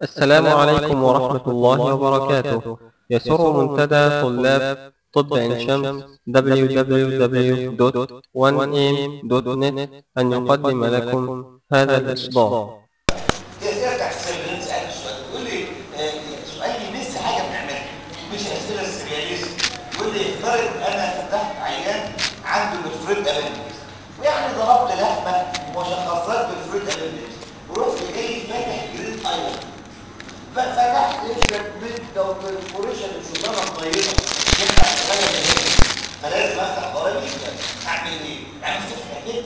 السلام عليكم ورحمة الله وبركاته يسر منتدى طلاب طب عين شمس www.1am.net أن يقدم لكم هذا الإصدار ترجع تسأل سأل سؤال يقول لي آه، سؤال يمس حاجه بنعملها مش الاسئله السرياليست يقول لي افترض انا فتحت عيان عنده الفريد ابندكس ويعني ضربت لحمه وشخصات بالفريد ابندكس ورحت جاي فاتح جريد ايرون ففتحت اشرب مده وبرفوريشن الشغلانه الطيبه يفتح شغاله من هنا فلازم افتح ضرائب اعمل ايه؟ اعمل فتحه كده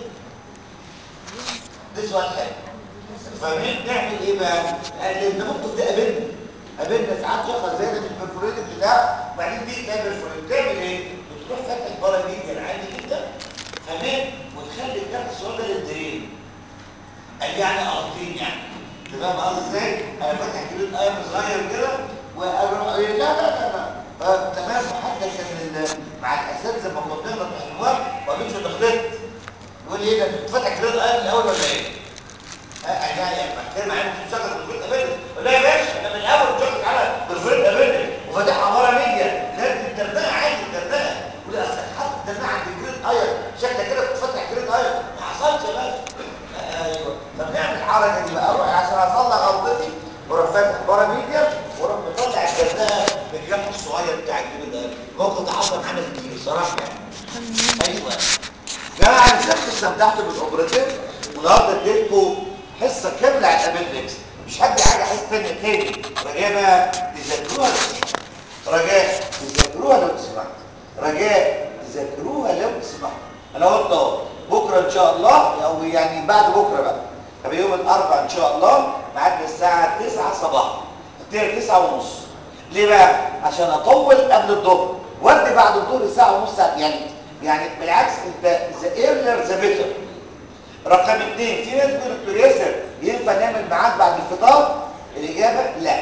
ده سؤال حلو فاهمين نعمل ايه بقى؟ قال لي انت ممكن تقابلنا قابلنا ساعات شخص زي ده البرفوريتد بتاعه وبعدين دي تلاقي برفوريتد تعمل ايه؟ بتروح فاتح بره ميديا عادي جدا تمام وتخلي الكارت الصغير ده للدرين قال لي يعني قصدين يعني تمام قصدي ازاي؟ انا فاتح كريت ايام صغير كده واروح ايه لا لا لا لا آه تمام وحتى كان ال- مع الاساتذه لما كنا بنغلط في الحوار ما قالوش انا غلطت يقول لي ايه ده انت فاتح كريت ايام الاول ولا ايه؟ يعني بتكلم معايا ممكن شغل بالفريد ابدا لا يا باشا انا من الاول شغل على بالفريد ابدا وفاتحها ورا ميديا لازم الدردنه عادي الدردنه ولا اصل حط الدردنه عند الجريد اير شكلك كده بتفتح جريد اير ما حصلش يا باشا ايوه فبنعمل الحركه دي بقى اروح عشان اصلح غلطتي واروح فاتح ورا ميديا واروح مطلع الدردنه بالجنب الصغير بتاع الجريد اير الموقف ده حصل معانا كتير الصراحه يعني ايوه جماعه انا سبت استمتعت بالاوبراتيف والنهارده اديتكم حصه كامله عن الابندكس مش هدي حاجه حصه ثانيه تاني رجاء بقى تذاكروها لو تسمحت رجاء تذاكروها لو تسمحت رجاء تذاكروها لو تسمحت انا قلت اهو بكره ان شاء الله او يعني بعد بكره بقى هيبقى يوم الاربعاء ان شاء الله ميعادنا الساعه 9 صباحا هتبتدي 9 ونص ليه بقى عشان اطول قبل الظهر وادي بعد الظهر ساعه ونص ساعة. يعني يعني بالعكس انت ذا ايرلر ذا بيتر رقم اثنين في ناس بيقولوا دكتور ياسر ينفع نعمل ميعاد بعد الفطار الاجابه لا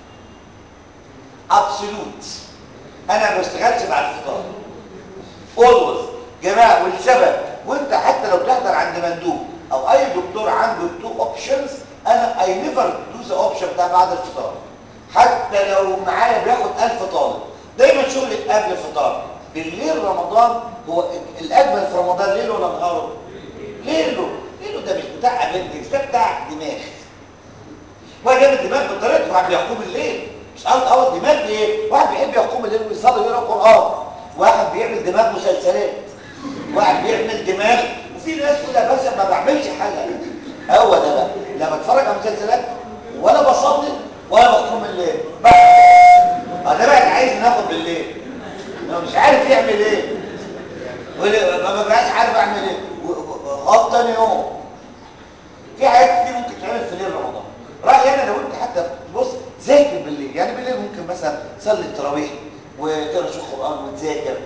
ابسولوت انا ما بشتغلش بعد الفطار اولويز جماعه والسبب وانت حتى لو بتحضر عند مندوب او اي دكتور عنده تو اوبشنز انا اي نيفر دو ذا اوبشن بتاع بعد الفطار حتى لو معايا بياخد 1000 طالب دايما شغلي قبل الفطار بالليل رمضان هو الاجمل في رمضان ليله ولا نهاره ليله ليله ده مش بتاع ابندكس ده بتاع دماغ واحد جاب الدماغ بطريقته واحد بيقوم الليل مش قصدي اول دماغ ايه واحد بيحب يقوم الليل ويصلي ويقرا قران واحد بيعمل دماغ مسلسلات واحد بيعمل دماغ وفي ناس تقول يا باشا ما بعملش حاجه هو ده بقى لا بتفرج على مسلسلات ولا بصلي ولا بقوم الليل بس اه ده بقى اللي عايز ناخد بالليل لو مش عارف يعمل ايه ولا ما بقاش عارف اعمل ايه غلط تاني يوم في حاجات كتير ممكن تعمل في ليل رمضان رايي انا لو انت حتى بص ذاكر بالليل يعني بالليل ممكن مثلا تصلي التراويح وتقرا شويه قران وتذاكر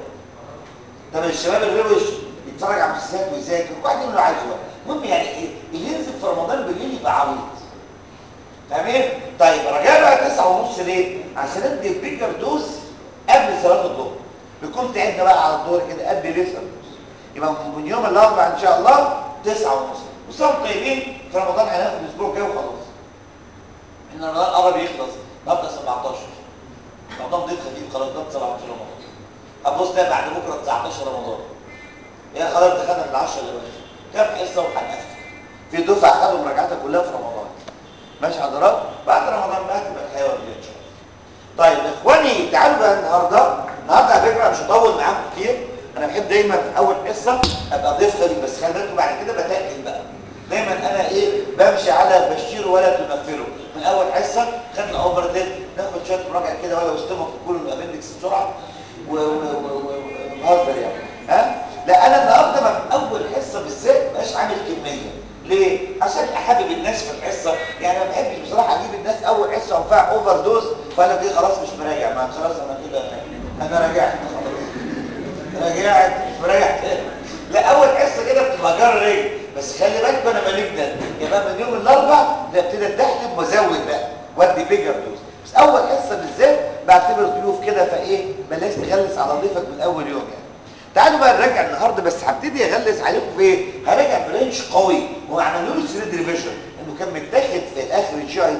طب الشباب اللي غيره يتفرج على مسلسلات ويذاكر وواحد يعمل اللي عايزه المهم يعني ايه اللي ينزل في رمضان بالليل يبقى عبيط تمام طيب رجاء بقى 9 ونص ليه عشان ادي البيجر دوز قبل صلاه الظهر بيكون تعبنا بقى على الظهر كده قبل لسه الدوز يبقى من يوم الاربعاء ان شاء الله 9 ونص وصام طيبين في رمضان هناخد الاسبوع الجاي وخلاص ان رمضان قرب يخلص النهارده 17 رمضان ضيق خفيف خلاص ده 17 رمضان هتبص ده بعد بكره 19 رمضان يا خلاص دخلنا في العشره اللي كام حصه وهنقفل في دفعه خدوا مراجعتها كلها في رمضان ماشي حضرات بعد رمضان بقى تبقى الحياه ورديه ان شاء الله طيب اخواني تعالوا بقى النهارده النهارده على فكره مش هطول معاكم كتير انا بحب دايما في اول حصه ابقى ضيف خفيف بس خلي بالكم بعد كده بتقل بقى دايما انا ايه بمشي على بشير ولا تنفره من اول حصه خدنا اوفر ديت ناخد شويه مراجعه كده ولا وسطهم في كل الابندكس بسرعه ونهزر يعني ها لا انا النهارده بقى في اول حصه بالذات مبقاش عامل كميه ليه؟ عشان احبب الناس في الحصه يعني ما بحبش بصراحه اجيب الناس اول حصه وفيها اوفر دوز فانا كده خلاص مش مراجع ما خلاص انا كده انا رجعت خلاص رجعت مش مراجع تاني لا اول حصه كده بتبقى جر رجل بس خلي بالك انا مالجنا يبقى من يوم الاربع نبتدي اتدحلب وازود بقى وادي بيجر دوز بس اول حصه بالذات بعتبر ضيوف كده فايه بلاش تغلس على ضيفك من اول يوم يعني تعالوا بقى نراجع النهارده بس هبتدي اغلس عليكم في ايه؟ هراجع برانش قوي وعملوا له 3 ريفيجن انه كان متاخد في الاخر الجي اي تي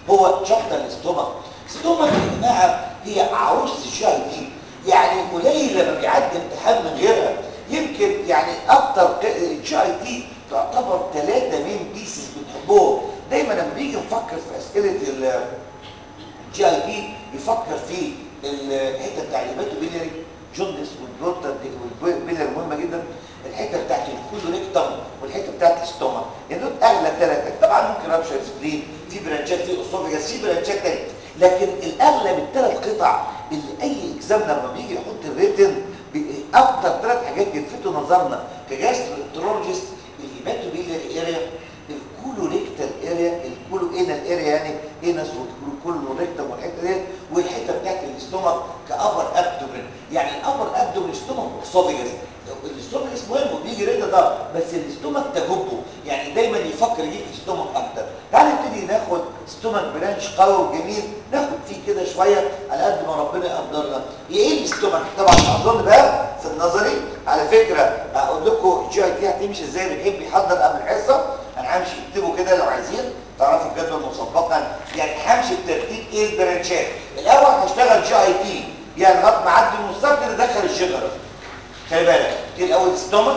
هو شابتر الاستومك الاستومك يا جماعه هي عروس الشاي دي يعني قليل لما بيعدي امتحان من غيرها يمكن يعني اكتر الجي اي تي تعتبر ثلاثه مين بيسز بنحبهم دايما لما بنيجي نفكر في اسئله الجي اي تي يفكر في الحته بتاع الهيباتوبيلاري جوندس والبروتا والبيلر مهمه جدا الحته بتاعت الكولوريكتم والحته بتاعت الاستوما يعني دول اغلى ثلاثه طبعا ممكن رابشر سبلين في برانشات في اسوفيجاس في برانشات تانية لكن الاغلب الثلاث قطع اللي اي اكزامنر لما بيجي يحط الريتن اكتر ثلاث حاجات يلفتوا نظرنا كجاسترولوجيست الهيباتوبيلاري اريا الكولوريكتال اريا الكولو انال اريا يعني انس والكولوريكتم والحته ديت والحته بتاعت الاستومك كابر ابدومين يعني الابر ابدومين الاستومك اسوفيجاس الاستومك مهم وبيجي رضا ده بس الاستومك تجبه يعني دايما يفكر يجيب في الاستومك اكتر تعال نبتدي ناخد استومك برانش قوي وجميل ناخد فيه كده شويه على قد ما ربنا يقدرنا ايه الاستومك طبعا اظن بقى في النظري على فكره اقول لكم الجي اي تي هتمشي ازاي بنحب يحضر قبل الحصه انا همشي اكتبوا كده لو عايزين تعرفوا الجدول مسبقا يعني همشي بترتيب ايه البرانشات الاول هشتغل جي اي تي يعني لغايه ما اعدي النص كده ادخل الشجره خلي بالك دي الاول ستومك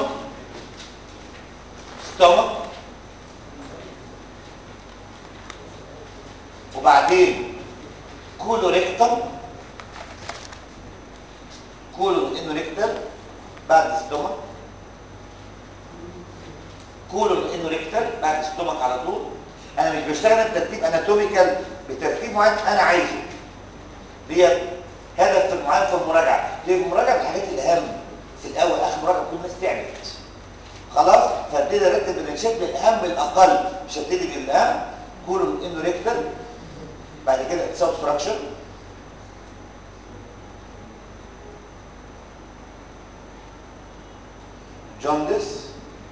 ستومك وبعدين كولو ريكتم كولو انه ريكتم بعد ستومك كولو انه ريكتم بعد ستومك على طول انا مش بشتغل بترتيب اناتوميكال بترتيب معين انا عايزه ديت هدف في معين في المراجعه ليه المراجعه من الحاجات الاهم في الاول اخر مراجعه كل الناس تعمل خلاص فابتدي ارتب الانشاء من الاهم للاقل مش هبتدي بالاهم كولون انه ريكتر بعد كده سبستراكشن جوندس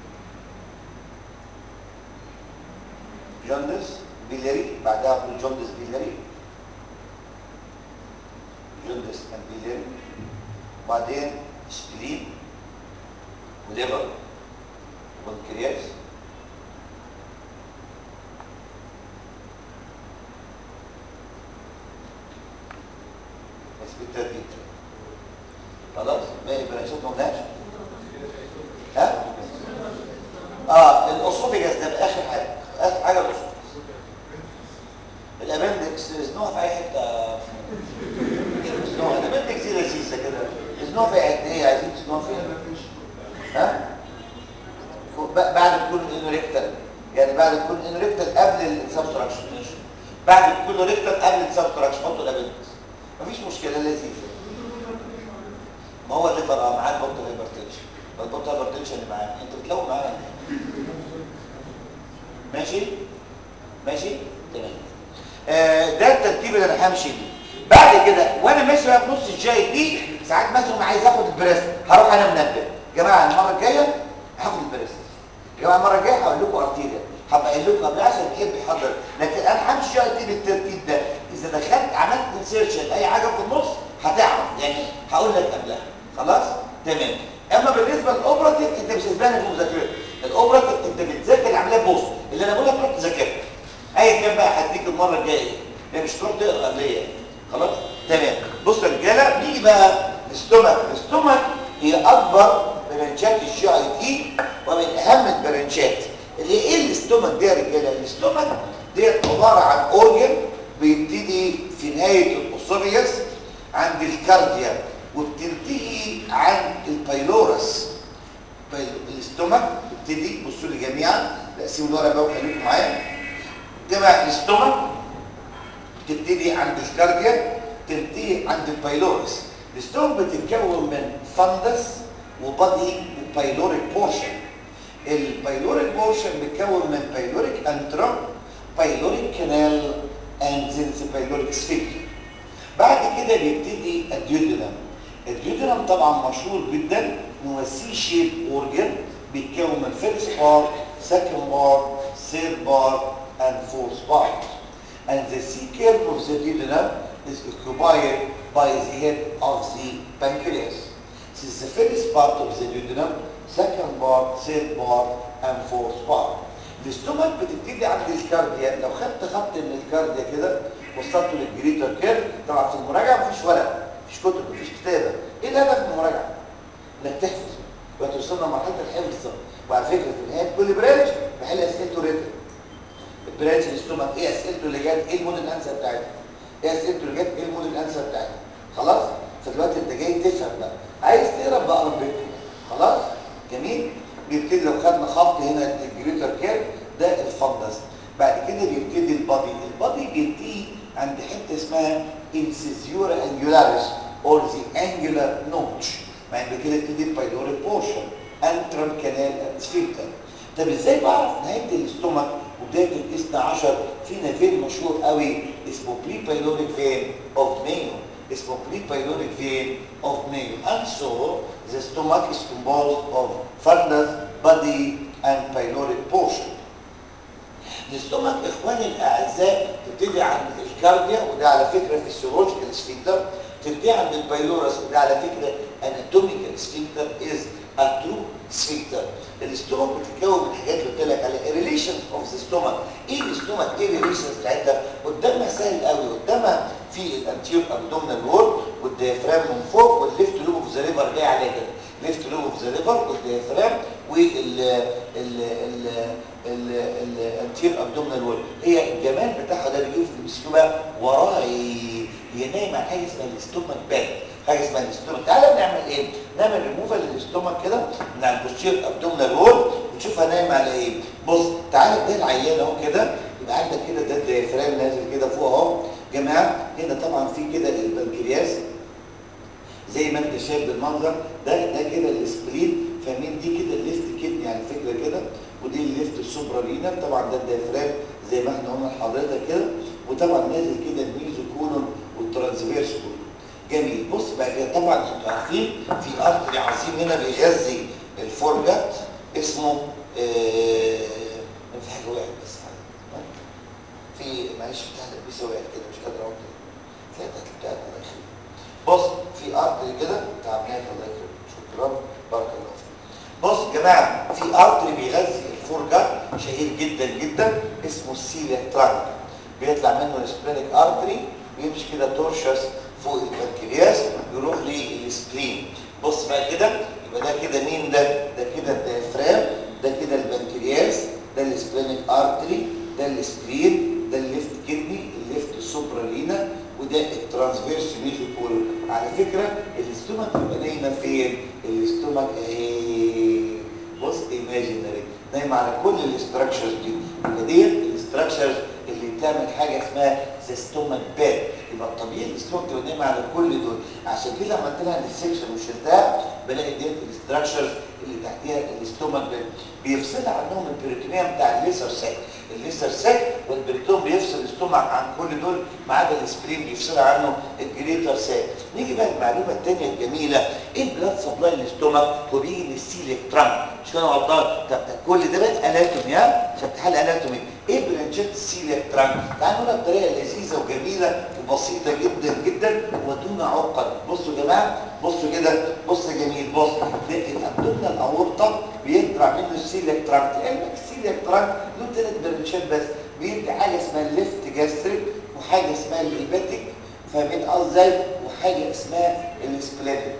جوندس بيلاري بعدها اقول جوندس بيلاري جوندس اند بيلاري وبعدين سبلين وليفر وبنكرياس بس بالترتيب خلاص باقي البرانشات ما قلناش ها اه الاسوفيجاس ده اخر حاجه اخر حاجه الاسوفيجاس الابندكس ازنوها في اي حته ازنوها الابندكس دي لذيذه كده ازنوها في حته ايه عايزين تزنوها فين ها بعد الكون انوريكتال يعني بعد الكون انوريكتال قبل السبستراكشن بعد الكون انوريكتال قبل السبستراكشن حطوا الابندكس مفيش مشكله لذيذه ما هو الليفر اه معاه البطل هايبرتنشن البطل هايبرتنشن اللي معاه انت بتلون معاه ماشي ماشي تمام آه ده الترتيب اللي انا همشي بيه بعد كده وانا ماشي بقى في نص الجاي دي ساعات مثلا عايز اخد البريست هروح انا منبه يا جماعه المره الجايه هاخد البريست يا جماعه المره الجايه هقول لكم ارتيريا هبقى قايل لكم قبل عشان بيحب يحضر لكن انا همشي جاي دي بالترتيب ده اذا دخلت عملت انسيرشن اي حاجه في النص هتعرف يعني هقول لك قبلها خلاص تمام اما بالنسبه للاوبراتيف انت مش هتبان في مذاكرتك الاوبراتيف انت بتذاكر العمليه بوست اللي انا بقول لك تروح تذاكرها ايا كان بقى هديك المره الجايه ده مش تروح تقرا قبليه يعني خلاص تمام بص يا رجاله نيجي بقى للستومك الستومك هي اكبر برانشات الجي اي تي ومن اهم البرانشات اللي ايه الاستومك دي يا رجاله الاستومك ديت عباره عن اورجن بيبتدي في نهايه الاسوفيوس عند الكارديا وبتنتهي عند البايلورس الاستومك بتبتدي بصوا لي جميعا لا سيبوا الورقه بقى وخليكم معايا جماعه الاستومك تبتدي عند الكارديا تنتهي عند البايلورس الاستومك بتتكون من فندس وبادي وبايلوريك بورشن البايلوريك بورشن بيتكون من بايلوريك انترا بايلوريك كانال اند زنس بايلوريك سفنكتر بعد كده بيبتدي الديودنم الديودنم طبعا مشهور جدا ان هو سي شيب اورجن بيتكون من فيرست بار سكند بار ثيرد بار اند فورث بار and the C curve of the duodenum is occupied by the head of the pancreas. This is the first part of the duodenum, second part, third part, and fourth part. الاستومك بتبتدي عند الكارديا لو خدت خط من الكارديا كده وصلته للجريتر كيرف طبعا في المراجعه مفيش ورق مفيش كتب مفيش كتابه ايه الهدف من المراجعه انك تحفظ وتوصلنا لمرحله الحفظ وعلى فكره في نهايه كل برانش بحل اسئلته ريتن البرانش الاستومك ايه اسئلته اللي جت ايه الموديل انسر بتاعتها ايه اسئلته اللي جت ايه الموديل انسر بتاعتها خلاص فدلوقتي انت جاي تفهم بقى عايز تقرا بقى ربكم خلاص جميل بيبتدي لو خدنا خط هنا الجريتر كيرف ده الفندس بعد كده بيبتدي البادي البادي بينتهي عند حته اسمها انسيزيورا انجولاريس اور ذا انجولار نوتش بعد كده يبتدي البايلوريك بورشن انترم كانال سفنكتر طب ازاي بعرف نهايه الاستومك وبدايه الاثنى عشر في نافين مشهور قوي اسمه بري بايلوريك فين اوف مايو اسمه بري بايلوريك فين اوف مايو and so the stomach is composed of fundus body and pyloric portion الاستومك اخواني الاعزاء تبتدي عند الكارديا وده على فكره فيسيولوجيكال سفنكتر تبتدي عند البايلورس وده على فكره اناتوميكال سفنكتر از ا ترو سفنكتر الاستومك بتتكون من حاجات اللي قلت لك عليها ريليشن اوف ذا ستومك ايه الاستومك ايه الريليشنز بتاعتها قدامها سهل قوي قدامها في الانتير ابدومينال وول والديافرام من فوق والليفت لوب اوف ذا ليفر جاي عليها كده ليفت لوب اوف ذا ليفر والديافرام وال ال ال الانتير ابدومينال وول هي الجمال بتاعها ده بيجي في المسكو بقى وراه هي نايمه على حاجه اسمها الاستومك باك حاجه اسمها الاستومك تعالى نعمل ايه نعمل ريموفال للاستومك كده من على البوستير ابدومينال وول ونشوفها نايمه على ايه بص تعالى ده العيان اهو كده يبقى عندك كده ده الديافرام نازل كده فوق اهو جماعه هنا طبعا في كده البنكرياس زي ما انت شايف بالمنظر ده ده كده السبلين فاهمين دي كده الليفت كدني على فكره كده ودي الليفت السوبرالينا طبعا ده الديافرام زي ما احنا قلنا لحضرتك كده وطبعا نازل كده الميزو كولون والترانسفيرس كولون جميل بص بقى كده طبعا انتوا عارفين في ارتري عظيم هنا بيغذي الفورجت اسمه آه في حاجه وقعت بس في معلش بتاع لبسه وقعت كده مش قادر اقول كده تلاقي بتاعت الله يخليك بص في ارتري كده تعبناك الله يكرمك شكرا بارك الله فيك بص يا جماعه في ارتري بيغذي الفورجت شهير جدا جدا اسمه السيليا ترانك بيطلع منه السبلينيك ارتري بيمشي كده تورشس فوق البنكرياس يروح للسبلين بص بقى كده يبقى ده كده مين ده ده كده الديافرام ده كده البنكرياس ده السبلينيك ارتري ده السبلين ده الليفت كدني الليفت سوبرالينا وده الترانسفيرس ميزوكول على فكره الاستومك بيبقى نايمه فين الاستومك اهي بص ايماجينري نايمه على كل الاستراكشرز دي يبقى ديت الاستراكشرز اللي بتعمل حاجه اسمها ذا ستومك باد يبقى الطبيعي الاستومك تبقى نايمه على كل دول عشان كده عملت لها السكشن وشلتها بلاقي ديت الاستراكشرز اللي تحتيها الاستومك باد بيفصلها عنهم البريتونيوم بتاع الليسر ساك الليسر ساك والبريتون بيفصل الاستومك عن كل دول ما عدا السبرين بيفصلها عنه الجريتر ساك نيجي بقى المعلومه الثانيه الجميله ايه البلاد سبلاي للاستومك هو بيجي من السيليك ترانك مش كده غلطان طب كل ده بقى اناتومي ها عشان امتحان اناتومي ايه برانشات السيليك ترانك تعالوا نقولها بطريقه لذيذه وجميله وبسيطه جدا جدا ودون عقد بصوا يا جماعه بصوا كده بص جميل بص ده الابدومينال اورطه بيطلع منه السيليك ترانك لعلمك السيليك ترانك له ثلاث برانشات بس بيدي حاجه اسمها الليفت جاستريك وحاجه اسمها الهيباتيك فاهمين ازاي وحاجه اسمها السبلينيك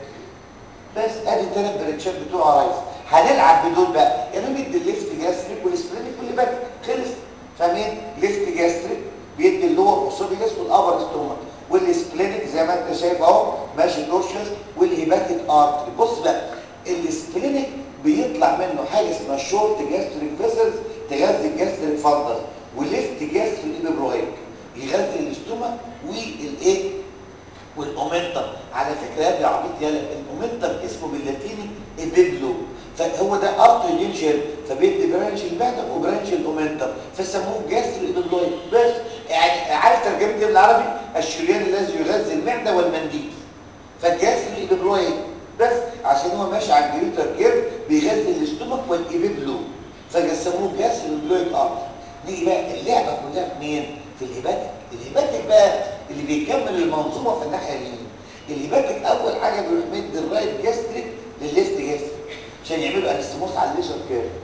بس ادي ثلاث برانشات بتوع ريس هنلعب بدول بقى يعني بيدي الليفت جاستريك والسبلينيك والهيباتيك خلص فاهمين ليفت جاستريك بيدي اللور اسوفيجاس والابر ستومك والسبلينيك زي ما انت شايف اهو ماشي تورشس والهيباتيك ارتري بص بقى السبلينيك بيطلع منه حاجه اسمها شورت جاستريك فيسلز تغذي الجاستريك فاندر وليفت جاستريك ايبروهيك يغذي الاستومك والايه والاومنتم على فكره يا ابني عبيط يالا الاومنتم اسمه باللاتيني ابيبلو فهو ده ارتو ينشر فبيدي برانش المعده وبرانش الاومنتم فسموه جاسترو ايبيبلويد بس يعني عارف ترجمه ايه بالعربي الشريان الذي يغذي المعده والمنديل فالجاسترو ايبيبلويد بس عشان هو ماشي على الجريتر كيرف بيغذي الاستومك والايبيبلو فسموه جاسترو ايبيبلويد ارتر نيجي بقى اللعبه كلها في مين في الهيباتيك الهيباتيك بقى اللي بيكمل المنظومه في الناحيه اليمين الهيباتيك اول حاجه بيروح مد الرايت جاستريك للليفت جاستريك عشان يعملوا انستموس على الليزر كيرف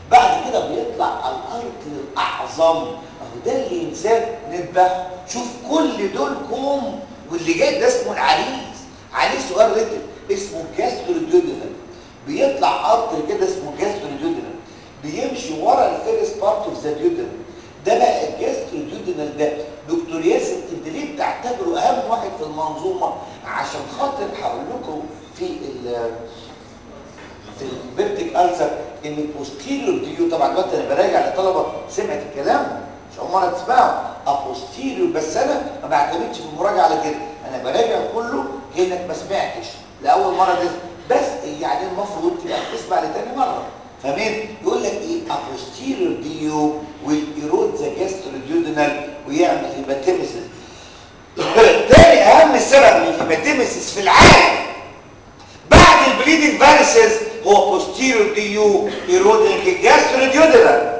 بعد كده بيطلع على الارض الاعظم اهو ده اللي انسان نذبحه شوف كل دول كوم واللي جاي ده اسمه العريس عليه سؤال رتب اسمه الجاستروديودينال بيطلع ارتر كده اسمه الجاستروديودينال بيمشي ورا الفيرست بارت اوف ذا ديودينال ده بقى الجاستروديودينال ده دكتور ياسر انت ليه بتعتبره اهم واحد في المنظومه عشان خاطر هقول لكم في ال في البيبتيك ألسر ان البوستيريور ديو طبعا دلوقتي انا براجع لطلبه سمعت الكلام مش اول مره تسمعه ابوستيريور بس انا ما بعتمدش في المراجعه على كده انا براجع كله كانك ما سمعتش لاول مره تسمع بس يعني المفروض تبقى بتسمع لتاني مره فاهمين يقول لك ايه ابوستيريور ديو ويرود ذا جاستروديودينال ويعمل هيباتيمسيس تاني اهم سبب للهيباتيمسيس في العالم بعد البليدنج فارسز هو بوستيريور ديو ايرودنج الجاستروديودينال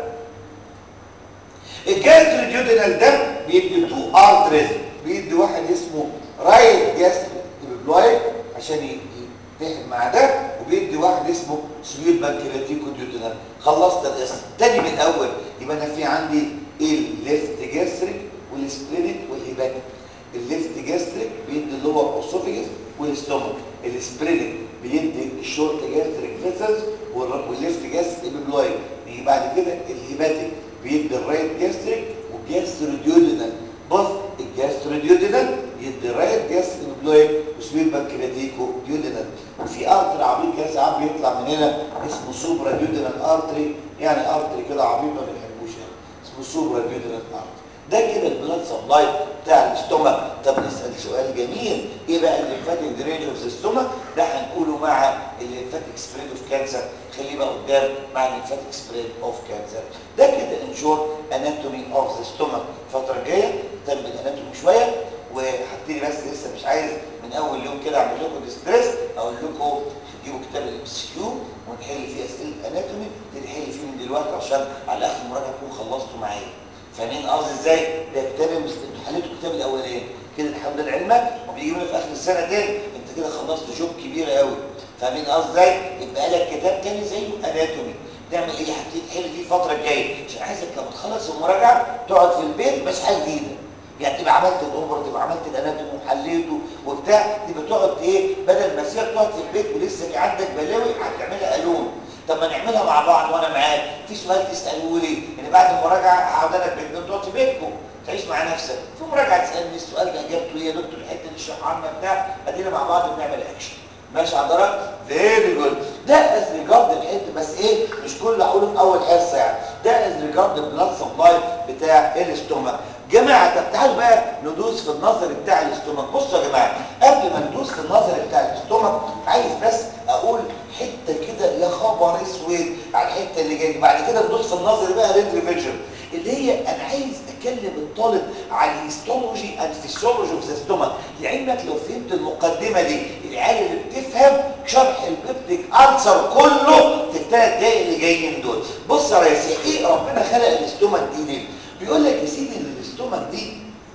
الجاستروديودينال ده بيدي تو ارتريز بيدي واحد اسمه رايت جاستروديودينال عشان يتحد مع ده وبيدي واحد اسمه سويت بانكرياتيكو ديودينال خلصت الاسم تاني من الاول يبقى انا في عندي الليفت جاستريك والسبلينيك والهيباتيك الليفت جاستريك بيدي اللور اوسوفيجس والاستومك السبرينيك بيدي الشورت جاستريك فيسلز والليفت جاستريك بيبلويد يجي بعد كده الهيباتيك بيدي الرايت جاستريك والجاستروديودينال بص الجاستروديودينال يدي الرايت جاستريك بيبلويد وسويت بانكرياتيكو ديودينال وفي ارتري عبيط كده ساعات بيطلع من هنا اسمه سوبرا ديودينال ارتري يعني ارتري كده عبيط ما بنحبوش يعني اسمه سوبرا ديودينال ارتري ده كده البلاد سبلاي بتاع الاستومك طب نسال سؤال جميل ايه بقى الليمفاتيك درينج اوف ذا ستومك ده هنقوله مع الليمفاتيك سبريد اوف كانسر خليه بقى قدام مع الليمفاتيك سبريد اوف كانسر ده كده ان شورت اناتومي اوف ذا ستومك الفتره الجايه تم الاناتومي شويه وهبتدي بس لسه مش عايز من اول يوم كده اعمل لكم ديستريس اقول لكم هتجيبوا كتاب الام سي كيو ونحل فيه اسئله الاناتومي نحل فيه من دلوقتي عشان على اخر المراجعه تكون خلصتوا معايا فاهمين قصدي ازاي ده كتاب انتوا حليتوا الكتاب الاولاني كده الحمد لله علمك وبيجي لنا في اخر السنه تاني انت كده خلصت جوب كبيره قوي فاهمين قصدي ازاي يبقى لك كتاب تاني زيه اناتومي تعمل ايه هتبتدي تحل فيه الفتره الجايه عشان عايزك لما تخلص المراجعه تقعد في البيت مش حاجه جديده يعني تبقى عملت الاوبر تبقى عملت الاناتومي وحليته وبتاع تبقى تقعد ايه بدل ما سيبك تقعد في البيت ولسه عندك بلاوي هتعملها الون طب ما نعملها مع بعض وانا معاك في سؤال تسالوه لي ان بعد المراجعه هقعد انا في بيتنا تقعد في بيتكم تعيش مع نفسك في مراجعه تسالني السؤال ده اجابته ايه يا دكتور الحته دي اشرح عنها بتاع ادينا مع بعض بنعمل اكشن ماشي حضرتك فيري جود ده از ريجارد الحته بس ايه مش كل هقوله في اول حصه يعني ده از ريجارد البلاد سبلاي بتاع الاستومك جماعه طب تعالوا بقى ندوس في النظر بتاع الاستومك بصوا يا جماعه قبل ما ندوس في النظر بتاع الاستومك عايز بس اقول حته كده يا خبر اسود على الحته اللي جايه بعد كده ندوس في النظر بقى ريد ريفيجن اللي هي انا عايز اكلم الطالب على الهيستولوجي اند فيسيولوجي اوف ذا ستومك لعلمك لو فهمت المقدمه دي العيال اللي بتفهم شرح البيبتيك انسر كله في الثلاث دقايق اللي جايين دول بص يا ريس ايه ربنا خلق الاستومك دي ليه بيقول لك يا سيدي ان الاستومك دي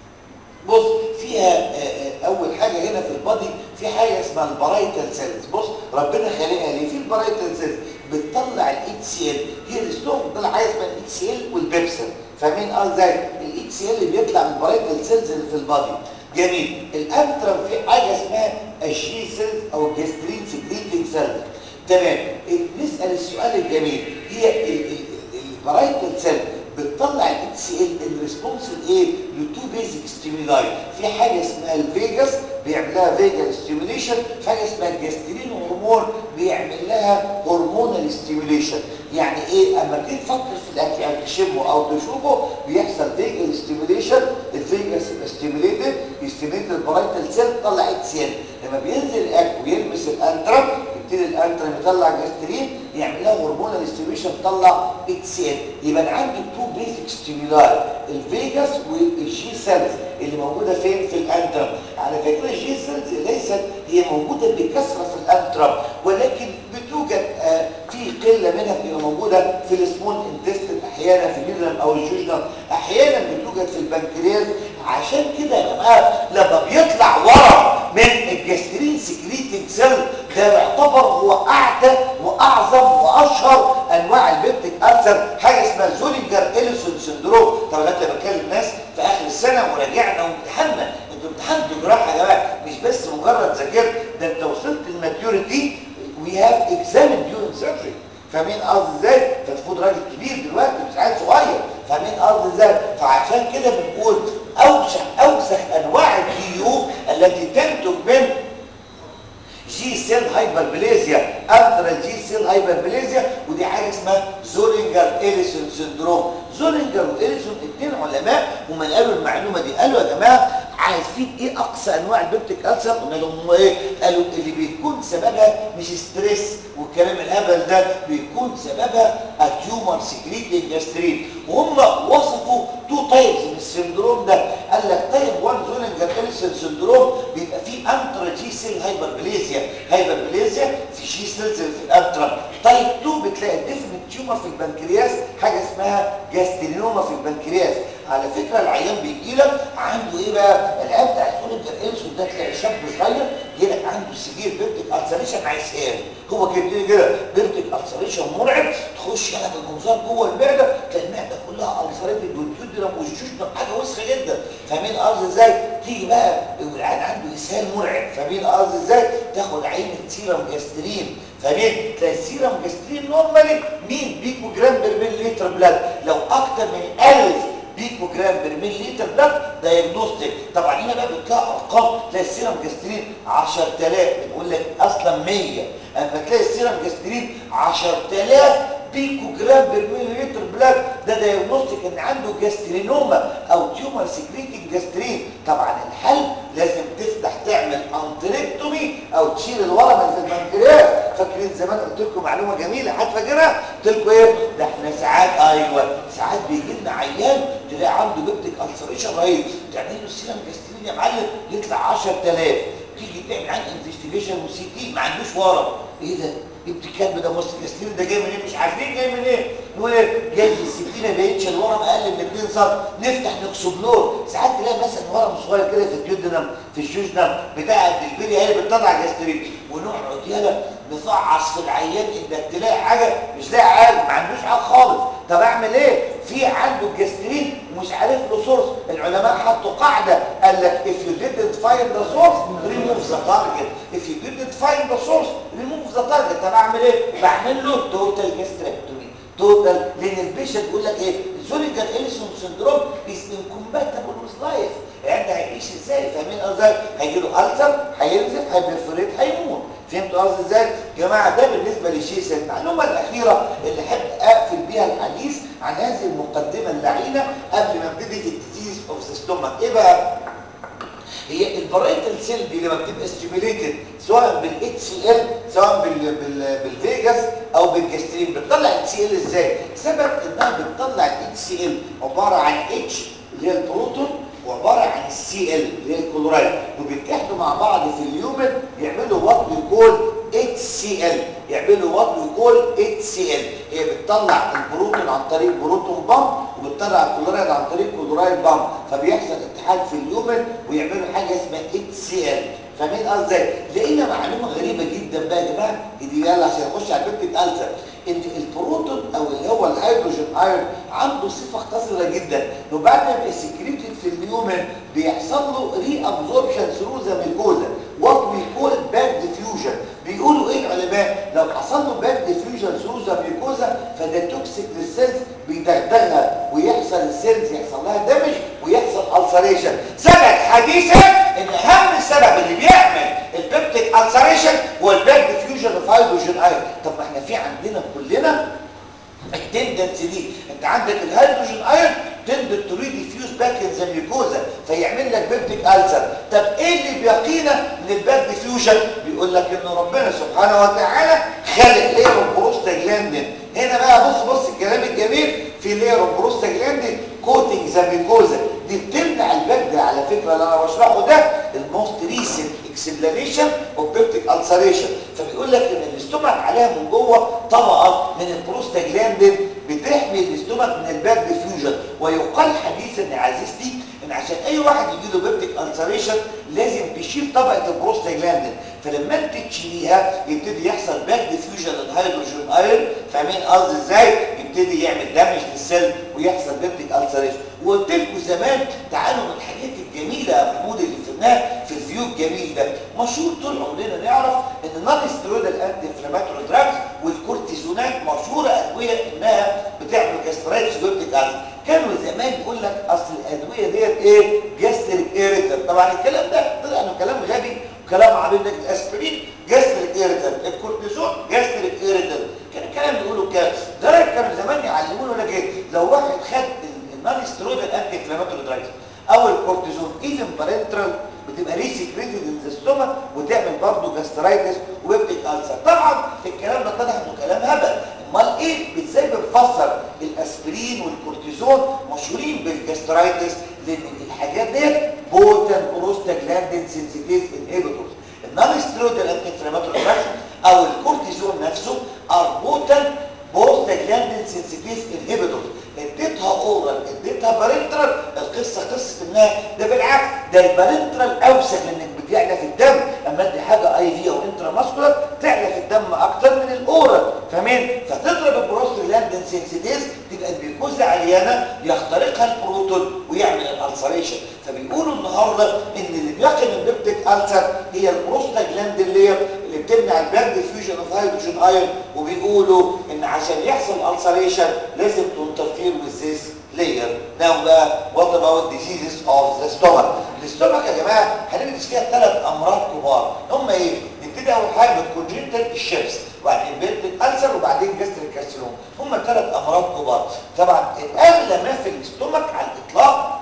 بص فيها آآ آآ اول حاجه هنا في البادي في حاجه اسمها البرايتال سيلز بص ربنا خالقها ليه في البرايتال سيلز بتطلع الاتش سي ال هي الاستومك بتطلع حاجه اسمها الاتش سي ال والبيبسل فاهمين اه ازاي الاتش سي ال اللي بيطلع من البرايتال سيلز اللي في البادي جميل الانترم في حاجه اسمها الجي سيلز او الجسترين سكريتنج سيلز تمام نسال السؤال الجميل هي البرايتال سيل بتطلع الاتش سي ال الريسبونس لايه لتو بيزك ستيمولاي في حاجه اسمها الفيجاس بيعمل لها فيجال ستيميوليشن في حاجه اسمها الجسترين هرمون بيعمل لها هرمونال ستيميوليشن يعني ايه اما تيجي تفكر في الاكل او تشمه او تشوفه بيحصل فيجال ستيميوليشن الفيجاس يبقى ستيميوليتد يستيميليت البرايتال سيل تطلع اتش سي ال لما بينزل الاكل ويلمس الانترم يبتدي الانترم يطلع جسترين يعمل لها هرمونال ستيميوليشن تطلع اتش سي ال يبقى انا عندي تو بيزك ستيمولاي الفيجاس والجي سيلز اللي موجوده فين في الانترم على فكره الجي سيلز ليست هي موجوده بكثره في الانترم ولكن بتوجد آه في قله منها بتبقى موجوده في السمول انتستين احيانا في الجدرم او الجوجنم احيانا بتوجد في البنكرياس عشان كده يا جماعه لما بيطلع ورم من الجسترين سكريتنج سيل ده يعتبر هو اعتى واعظم واشهر انواع البيبتيك السر حاجه اسمها زولينجر اليسون سندروم طبعا انا بكلم ناس في اخر السنه وراجعنا وامتحنا انتوا امتحنتوا جراحه يا جماعه مش بس مجرد ذاكرت ده انت وصلت الماتيوريتي وي هاف اكزامين ديورنج سيرجري فاهمين قصدي ازاي فالمفروض راجل كبير دلوقتي مش عيل صغير فاهمين قصدي ازاي فعشان كده بنقول اوسع اوسخ انواع الديو التي تنتج من جي سيل هايبربليزيا انترا جي سيل هايبربليزيا ودي حاجه اسمها زولينجر اليسون سندروم زولينجر واليسون اثنين علماء هم قالوا المعلومه دي قالوا يا جماعه عارفين ايه اقصى انواع البيبتيك السر قلنا لهم هم ايه قالوا اللي بيكون سببها مش ستريس والكلام الهبل ده بيكون سببها اتيومر سكريتنج جاسترين وهم وصفوا تو تايبس من السندروم ده قال لك تايب 1 زولينجر اليسون سندروم بيبقى فيه انترا جي سيل هايبربليزيا هايبربليزيا في جي سيلز في الانترا تايب 2 بتلاقي ديفنت تيومر في البنكرياس حاجه اسمها جاسترينوما في البنكرياس على فكره العيان بيجي لك عنده ايه بقى العيان بتاع الزولينجر اليسون ده تلاقي شاب صغير يجي لك عنده سيفير بيبتيك السريشن عايز ايه هو كده بيجي كده بيبتيك السريشن مرعب تخش هنا بالمنظار جوه المعده تلاقي المعده كلها السريتد والجدرم والجوجنم حاجه وسخه جدا فاهمين قصدي ازاي تيجي بقى العيان عنده اسهال مرعب فاهمين قصدي ازاي تاخد عينه سيرم جاسترين فاهمين تلاقي السيرم جاسترين نورمالي 100 بيكو جرام بير ملي بلاد لو اكتر من 1000 بيكو جرام بير ملي بلاد دايجنوستيك طبعا هنا بقى بتلاقي ارقام تلاقي السيرم جاسترين 10000 بنقول لك اصلا 100 اما تلاقي السيرم جاسترين 10000 بيكو جرام بير ملي بلاد ده دايجنوستيك ان عنده جاسترينوما او تيومر سكريتنج جاسترين طبعا الحل لازم تفتح تعمل انتريكتومي او تشيل الورم اللي في البنكرياس فاكرين زمان قلت لكم معلومه جميله حد فاكرها قلت لكم ايه ده احنا ساعات ايوه ساعات بيجي لنا عيان تلاقي عنده بيبتيك السريشن رهيب تعمل له سيرم جاسترين يا معلم يطلع 10000 تيجي تعمل عن انفستيجيشن وسي تي ما عندوش ورم ايه ده جبت الكلب ده مصر جاسترين ده جاي منين مش عارفين جاي منين إيه؟ نقول ايه جاي في السكينه بقتش الورم اقل من 2 سم نفتح نكسبلور ساعات تلاقي مثلا ورم صغير كده في الجدنم في الجوجنم بتاع البلبلي هي بتطلع جاسترين ونقعد يلا نفعص في العيان انك تلاقي حاجه مش لاقي حاجه ما عندوش حاجه خالص طب اعمل ايه في عنده الجاسترين ومش عارف له سورس العلماء حطوا قاعده قال لك if you didn't find the source remove the target if you didn't find the source remove the target طب اعمل ايه بعمل له توتال جاستريكتومي توتال لان البيشنت بيقول لك ايه زولينجر اليسون سندروم از انكومباتبل وذ لايف يعني انت هيعيش ازاي فاهمين قصدي هيجي له السر هينزف هيبرفوريت هيموت فهمتوا قصدي ازاي يا جماعه ده بالنسبه للشيس المعلومه الاخيره اللي احب اقفل بيها الحديث عن هذه المقدمه اللعينه قبل ما ابتدي في الديزيز اوف ذا ستومك ايه بقى هي البرايتال سيل دي لما بتبقى ستيميليتد سواء بالاتش سي ال سواء بال بال بالفيجاس او بالجاسترين بتطلع الاتش سي ال ازاي سبب انها بتطلع الاتش سي ال عباره عن اتش اللي هي البروتون وعباره عن السي ال اللي هي الكلورايد وبيتحدوا مع بعض في اليومن يعملوا وات يقول اتش سي ال يعملوا وات يقول اتش سي ال هي بتطلع البروتون عن طريق بروتون بامب وبتطلع الكلورايد عن طريق كلورايد بامب فبيحصل اتحاد في اليومن ويعملوا حاجه اسمها اتش سي ال فاهمين قصدي لقينا معلومه غريبه جدا بقى يا جماعه دي يلا عشان نخش على البيبتيك السر ان البروتون او اللي هو الهيدروجين ايرون عنده صفه قذره جدا انه بعد ما يبقى سكريتد في اليومن بيحصل له ري ابزوربشن ثرو ذا ميكوزا وات وي كول باك ديفيوجن بيقولوا ايه العلماء لو حصل له باك ديفيوجن ثرو ذا ميكوزا فده توكسيك للسيلز بيدغدغها ويحصل السيلز يحصل لها دمج ويحصل السريشن ثبت حديثا ان اهم سبب اللي بيعمل البيبتيك السريشن هو الباك ديفيوجن اوف هيدروجين ايرون طب ما احنا في عندنا كلنا التندنسي دي انت عندك الهيدروجين ايرون تندن تو ريديفيوز باك ان ذا ميوكوزا فيعمل لك بيبتيك السر طب ايه اللي بيقينا من الباك ديفيوجن بيقول لك ان ربنا سبحانه وتعالى خلق لير بروستاجلاندين هنا بقى بص بص الكلام الجميل في لير بروستاجلاندين كوتنج ذا ميوكوزا دي بتمنع الباك ده على فكره اللي انا بشرحه ده الموست ريسنت اكسبلانيشن اوف بيبتيك السريشن فبيقول لك ان الاستومك عليها من جوه طبقه من البروستاجلاندين بتحمي الاستومك من الباك ديفيوجن ويقال حديثا يا عزيزتي ان عشان اي واحد يجي له بيبتيك السريشن لازم تشيل طبقه البروستاجلاندين فلما انت تشيليها يبتدي يحصل باك ديفيوجن للهيدروجين ايرون فاهمين قصدي ازاي يبتدي يعمل دامج للسيل ويحصل بيبتيك السريشن وقلت لكم زمان تعالوا من الحاجات الجميله يا محمود اللي فهمناها في الفيو الجميل ده مشهور طول عمرنا نعرف ان النون ستيرويدال انتي انفلاماتوري دراجز والكورتيزونات مشهوره ادويه انها بتعمل جاسترايتس وبيبتيك السر كانوا زمان يقول لك اصل الادويه ديت ايه جاستريك ايريتر طبعا الكلام ده طلع انه كلام غبي وكلام عبيط لك الاسبرين جاستريك ايريتر الكورتيزون جاستريك ايريتر كان الكلام بيقولوا كده ده كانوا زمان يعلمونا لك ايه لو واحد خد النون ستيرويدال انتي انفلاماتوري دراجز او الكورتيزون ايفن بارنترال بتبقى ريسكريتد ان ذا ستومك وتعمل برضه جاسترايتس ويبتيك السر طبعا الكلام ده اتضح انه كلام هبل امال ايه ازاي بنفسر الاسبرين والكورتيزون مشهورين بالجاسترايتس لان الحاجات ديت بوتن بروستاجلاندين سنسيتيز انهبيتورز النون ستيرويدال انتي انفلاماتوري دراجز او الكورتيزون نفسه ار بوتن بروستاجلاندين سنسيتيز انهبيتورز اديتها اورال اديتها بارنترال القصه قصه انها ده بالعكس ده البارنترال اوسخ لانك بتعلى في الدم اما ادي حاجه اي في او انترا ماسكولار تعلى في الدم اكتر من الاورال فاهمين فتضرب البروستاجلاندين سنسيتيز تبقى الجلوكوز عاليانه يخترقها البروتون ويعمل الالسريشن فبيقولوا النهارده ان اللي بيقي من بيبتيك السر هي البروستاجلاندين اللي اللي بتمنع الباند ديفيوجن اوف هيدروجين ايون وبيقولوا ان عشان يحصل السريشن لازم تنترفير with this layer now بقى what about diseases of the stomach الستومك يا جماعه هندرس فيها ثلاث امراض كبار هم ايه نبتدي اول حاجه بالكونجنتال الشيبس وبعدين بيبتيك السر وبعدين جاستريك كارسينوم هم ثلاث امراض كبار طبعا اغلى ما في الاستومك على الاطلاق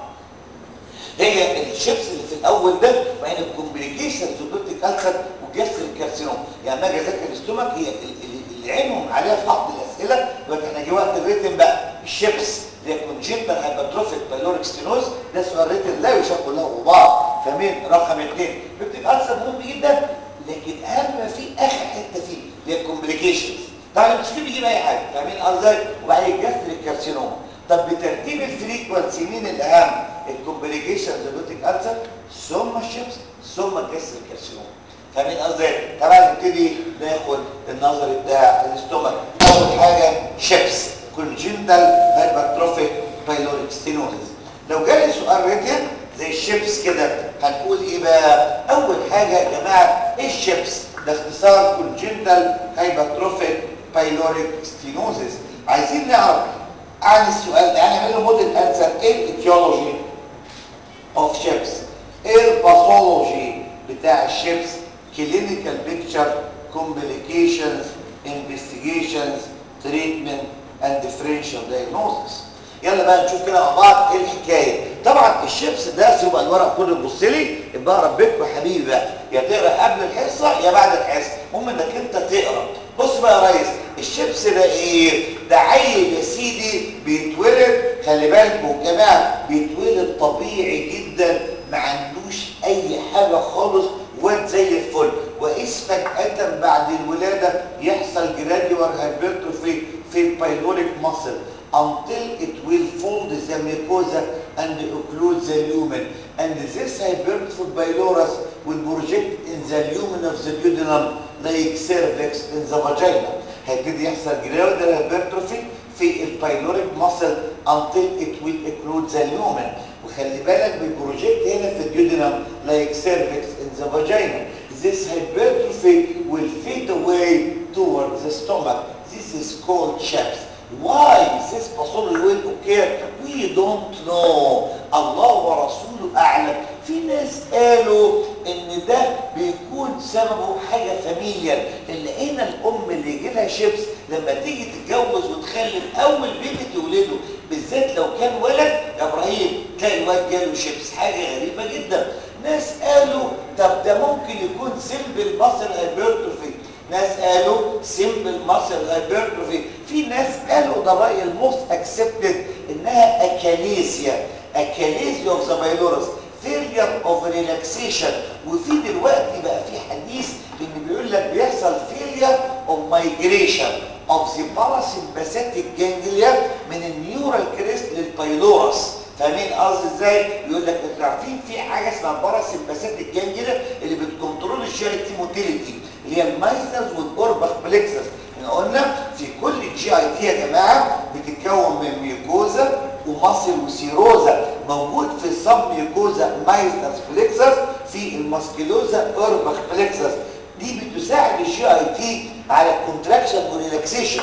هي الشيبس اللي في الاول ده وبعدين الكومبليكيشنز وبيبتيك السر والجاستريك كارسينوم يعني ما اجي اذاكر الاستومك هي اللي عينهم عليها في حط الاسئله يبقى احنا جه وقت الريتم بقى الشيبس اللي هي كونجنتال هايبرتروفيك بايلوريك ستينوز ده سؤال ريتم لا يشابه له بعض فاهمين رقم اثنين بيبتيك السر مهم جدا لكن اهم ما فيه اخر حته فيه اللي هي الكومبليكيشنز طبعا المشكله بيجيب اي حاجه فاهمين ازاي وبعدين الجاستريك كارسينوما طب بترتيب الفريكونسي مين الاهم الكومبليكيشنز بيبتيك السر ثم الشيبس ثم الجاستريك كارسينوما فاهمين قصدي طبعا نبتدي ناخد النظري بتاع الاستومك اول حاجه شيبس كونجنتال هايبرتروفيك بايلوريك ستينوزس لو جالي سؤال ريتن زي الشيبس كده هنقول ايه بقى اول حاجه يا جماعه ايه الشيبس ده اختصار كونجنتال هايبرتروفيك بايلوريك ستينوزس عايزين نعرف عن السؤال ده هنعمل له موديل انسر ايه الايتيولوجي اوف شيبس ايه الباثولوجي بتاع الشيبس clinical picture complications investigations treatment and differential diagnosis يلا بقى نشوف كده مع بعض ايه الحكايه طبعا الشيبس ده سيبقى الورق كله تبص لي يبقى ربيتكم يا حبيبي بقى يا تقرا قبل الحصه يا بعد الحصه المهم انك انت تقرا بص بقى يا ريس الشيبس ده ايه ده عيل يا سيدي بيتولد خلي بالكم يا جماعه بيتولد طبيعي جدا ما عندوش اي حاجه خالص واد زي الفل وإذ فجأة بعد الولادة يحصل جراديوال هايبرتروفي في البايلوريك ماسل until it will fold the mucosa and occlude the lumen and this hypertrophic pylorus will project in the lumen of the duodenum like cervix in the vagina هيبتدي يحصل جراديوال هايبرتروفي في البايلوريك ماسل until it will occlude the lumen وخلي بالك بالبروجكت هنا في الديودينم like cervix in the vagina this hypertrophy will fade away towards the stomach this is called chaps why this pathology will occur we don't know الله ورسوله اعلم في ناس قالوا ان ده بيكون سببه حاجه فاميليا اللي هنا الام اللي يجي لها شيبس لما تيجي تتجوز وتخلف اول بيبي تولده بالذات لو كان ولد يا ابراهيم تلاقي الواد جاله شيبس حاجه غريبه جدا ناس قالوا طب ده ممكن يكون سيمبل ماسل هايبرتروفي ناس قالوا سيمبل ماسل هايبرتروفي في ناس قالوا ده راي الموست اكسبتد انها اكاليزيا اكاليزيا اوف ذا بايلورس فيلير اوف ريلاكسيشن وفي دلوقتي بقى في حديث ان بيقول لك بيحصل فيلير اوف مايجريشن اوف ذا باراسمباثيك جانجليا من النيورال كريست للبايلورس فاهمين قصدي ازاي يقول لك انتوا عارفين في حاجه اسمها باراسمباثيك جانجليا اللي بتكنترول الجي اي تي موتيليتي اللي هي المايسترز والاوربخ بليكسس احنا قلنا في كل جي اي تي يا جماعه بتتكون من ميوكوزا ومصل وسيروزا موجود في السب ميوكوزا مايسترز بليكسس في الماسكيلوزا اوربخ بليكسس دي بتساعد الجي اي تي على الكونتراكشن والريلاكسيشن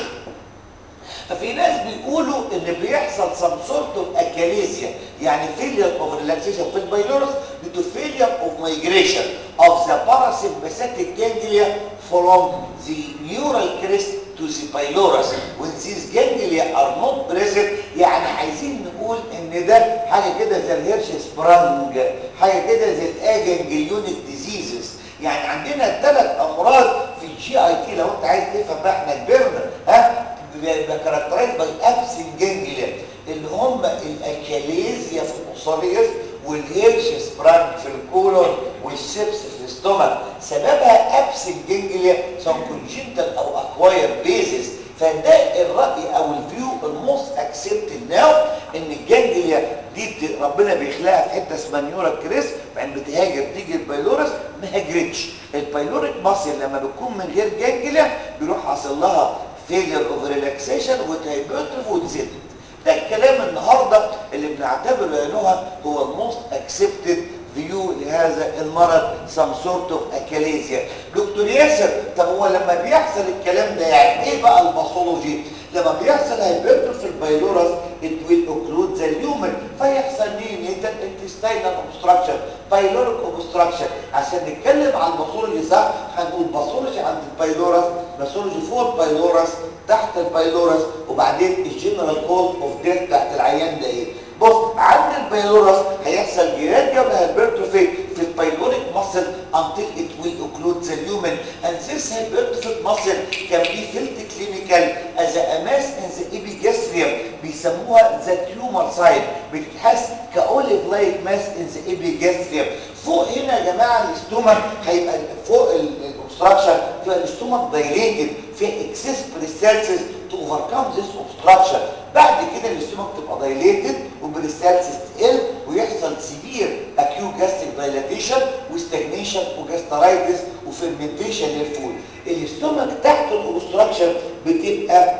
ففي ناس بيقولوا ان بيحصل سم سورت اوف اكاليزيا يعني فيلير اوف ريلاكسيشن في البايلورس due to failure of migration of the parasympathetic ganglia from the neural crest to the pylorus when these ganglia are not present يعني عايزين نقول ان ده حاجه كده زي الهيرش سبرانج حاجه كده زي الاجنجليونيك ديزيزز يعني عندنا ثلاث امراض في الجي اي تي لو انت عايز تفهم بقى احنا كبرنا ها بيبقى كاركترايز باي ابسن جانجليا اللي هم الاكاليزيا في الاوسوريوس والهيرش سبرانج في الكولون والسبس في الاستومك سببها ابسن جانجليا سواء كونجنتال او اكواير بيزس فده الراي او الفيو الموست اكسبتد ناو ان الجانجليا دي بت... ربنا بيخلقها في حته اسمها نيورا كريس بعدين بتهاجر تيجي البايلورس ما هاجرتش البايلوريك ماسل لما بتكون من غير جانجليا بيروح حاصل لها فيلير اوف ريلاكسيشن وتهيبرتروف وتزيد ده الكلام النهارده اللي بنعتبره يا نهى هو الموست اكسبتد فيو لهذا المرض سم سورت اوف اكاليزيا دكتور ياسر طب هو لما بيحصل الكلام ده يعني ايه بقى الباثولوجي لما بيحصل هايبرتروف في البايلورس it will occlude the lumen فيحصل نيونيتال intestinal obstruction بايلوريك obstruction عشان نتكلم عن الباثولوجي صح هنقول باثولوجي عند البايلورس باثولوجي فوق البايلورس تحت البايلورس وبعدين الجنرال كوز اوف ديث تحت العيان ده ايه بص عند البايلورس هيحصل جراديال هايبرتروفي في البايلوريك muscle until it will occlude the lumen and this hypertrophic muscle can be felt clinical as a mass in the epigastrium بيسموها the tumor site بتتحس كاوليف لايك ماس in the epigastrium فوق هنا يا جماعه الاستومك هيبقى فوق الاوبستراكشن تبقى الاستومك دايليتد في اكسس بريستالسيس تو اوفركم ذيس اوبستراكشن بعد كده الاستومك تبقى دايليتد وبريستالسيس تقل ويحصل سيفير اكيو جاستريك دايلاتيشن وستاجنيشن وجاسترايتس وفيرمنتيشن للفول الاستومك تحت الاوبستراكشن بتبقى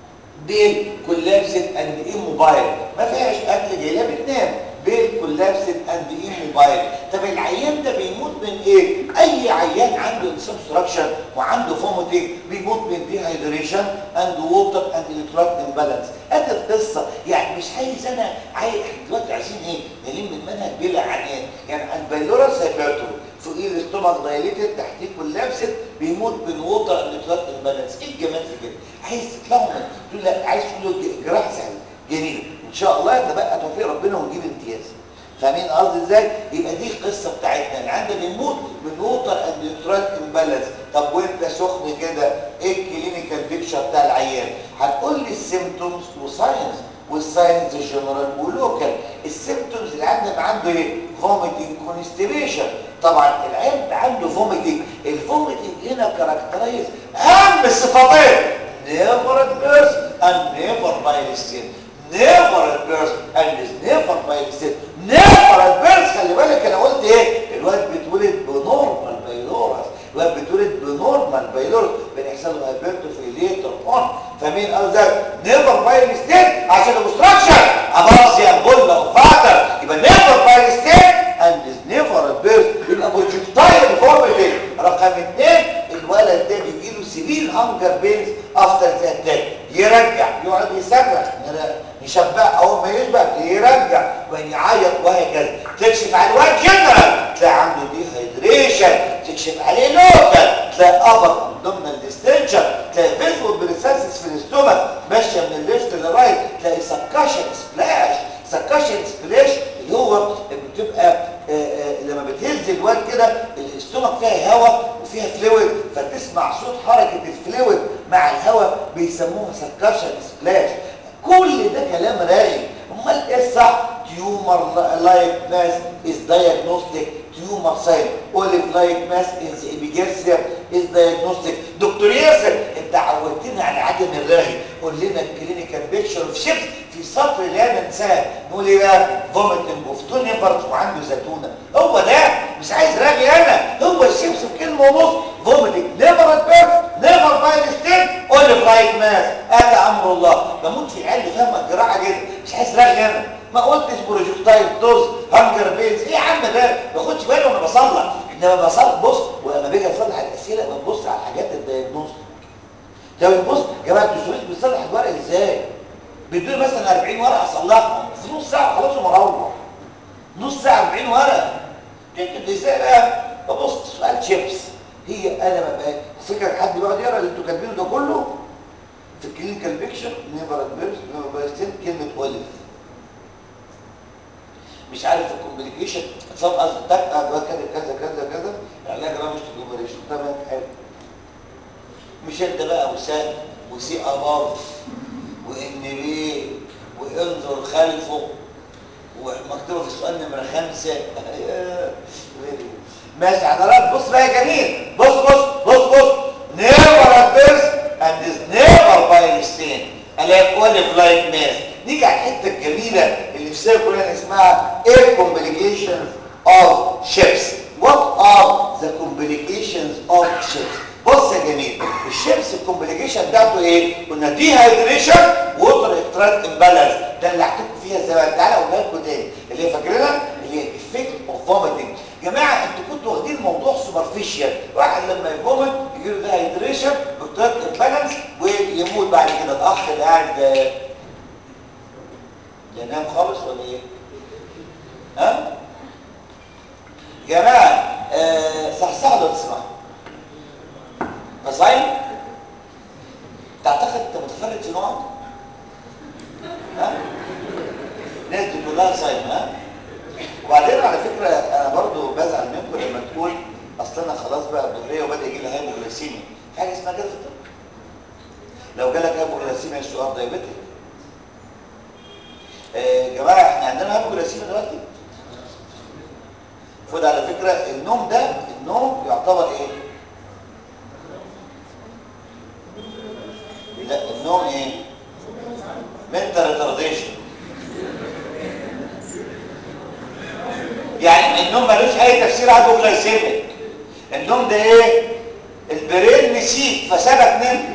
بين كولابسد اند موبايل ما فيهاش اكل جاي لها بتنام بين كولابسد اند موبايل طب العيان ده بيموت من ايه اي عيان عنده انسبستراكشن وعنده فوميتنج بيموت من ديهايدريشن اند ووتر اند الكترولايت امبالانس ادي القصه يعني مش عايز انا عايز احنا دلوقتي عايزين ايه نلم المنهج بلا عنان يعني البايلورس هيبرتو فوقيه الاستومك دايليتد تحتيه كولابسد بيموت من ووتر اند الكترولايت امبالانس ايه الجمال في كده عايز تطلعوا من تقول لا عايز تقول له جراحه سهله جميله ان شاء الله يتبقى توفيق ربنا ونجيب امتياز فاهمين قصدي ازاي يبقى دي القصه بتاعتنا اللي عندنا بنموت من ووتر اند نيوترال امبالانس طب وانت سخن كده ايه الكلينيكال بيكتشر بتاع العيان هتقول لي السيمتومز وساينس والساينس جنرال ولوكال السيمتومز اللي عندنا عنده ايه فوميتنج كونستيبيشن طبعا العيان عنده فوميتنج الفوميتنج هنا كاركترايز اهم الصفتين never at birth and never by skin never at birth and is never by skin never at birth خلي بالك انا قلت ايه الواد بيتولد بنورمال بايلورس الواد بيتولد بنورمال بايلورس بنحصل له هايبرتوفيليتر اون فاهمين قصدي نيفر باي ستيت عشان الاوبستراكشن اباص يا بولا وفاتر يبقى نيفر باي ستيت and is never at birth يبقى بروجكتايل فورميتنج رقم اثنين الولد ده بيجي له سيفير هانجر بينز افتر ذا اتاك يرجع يقعد يصرخ يشبع اول ما يشبع يرجع وبعدين يعيط وهكذا تكشف على الواد جنرال تلاقي عنده ديهايدريشن تكشف عليه لوكال تلاقي ابر ابدومينال ديستنشن تلاقي فيزوال بريساسس في الاستومك ماشيه من الليفت للرايت تلاقي سكاشن سبلاش سكاشن سبلاش اللي هو بتبقى آآ آآ لما بتهز الواد كده الاستومك فيها هواء وفيها فلويد فتسمع صوت حركه الفلويد مع الهواء بيسموها سكاشن سبلاش كل ده كلام راغي امال ايه الصح تيومر لايك ماس از دايجنوستيك تيومر ساين اوليف لايك ماس از ايبيجاسيا از دايجنوستيك دكتور ياسر انت انت عودتنا على عدم الرغي قول لنا الكلينيكال بيكشر اوف شيبس في سطر لا ننساه نقول ايه بقى فوميتنج اوف تو نيفرز وعنده زيتونه هو ده مش عايز رغي انا هو الشيبس بكلمه ونص فوميتنج نيفر اتبير نيفر باي ستيب اونلي فلايت ماس هذا امر الله بموت في العيال اللي فاهمه الجراحه جدا مش عايز رغي انا ما قلتش بروجكتايل دوز هانجر بيلز ايه يا عم ده ما باخدش بالي وانا بصلح انما بصلح بص ولما باجي اصلح الاسئله ببص على الحاجات الدايجنوز لو بص يا جماعه الدكتور بيصلح الورق ازاي بيدوني مثلا 40 ورقه اصلحهم في نص ساعه خلاص مروح نص ساعه 40 ورقه تكتب ازاي بقى ببص سؤال شيبس هي انا ما بقى فكره حد بيقعد يقرا اللي انتوا كاتبينه ده كله في الكلينيكال بيكشر نيفر ادفيرس نيفر بايستين كلمه اوليف مش عارف الكومبليكيشن فاهم قصدي تك ده كذا كذا كذا كذا العلاج رامش اوبريشن تمام حلو مش انت بقى وسام وسي اباف وان بي وانظر خلفه ومكتوبه في السؤال نمره خمسه ماشي حضرتك بص بقى يا جميل بص بص بص بص never appears and is never by mistake الاقي qualif like mass نيجي على الحته الجميله اللي في سير كلنا اسمها ايه complications of ships what are the complications of ships بص يا جميل الشيبس الكومبليكيشن بتاعته ايه قلنا دي هايدريشن ووتر اكتراكت امبالانس ده اللي هحكيكم فيها زمان تعالى اقولها لكم تاني اللي هي فاكرينها اللي هي افكت اوف فوميتنج جماعه انتوا كنتوا واخدين الموضوع سوبرفيشال واحد لما يفومت يجي له ده هايدريشن اكتراكت امبالانس ويموت بعد كده الاخ اللي قاعد ينام خالص ولا ايه ها جماعه آه صحصحوا لو تسمعوا فصايم تعتقد انت متفرج في نوعك ها الناس دي كلها صايمه ها وبعدين على فكره انا برضو بزعل منكم لما تقول اصل انا خلاص بقى الظهريه وبدا يجي لي هايبوغليسيميا في حاجه اسمها كده في الطب لو جالك هايبوغليسيميا السؤال دايبيتك يا جماعه احنا عندنا هايبوغليسيميا دلوقتي خد على فكره النوم ده النوم يعتبر ايه لا النوم ايه mental retardation يعني النوم ملوش اي تفسير عنده جلايسيميك النوم ده ايه البرين نسيت فسابك نمت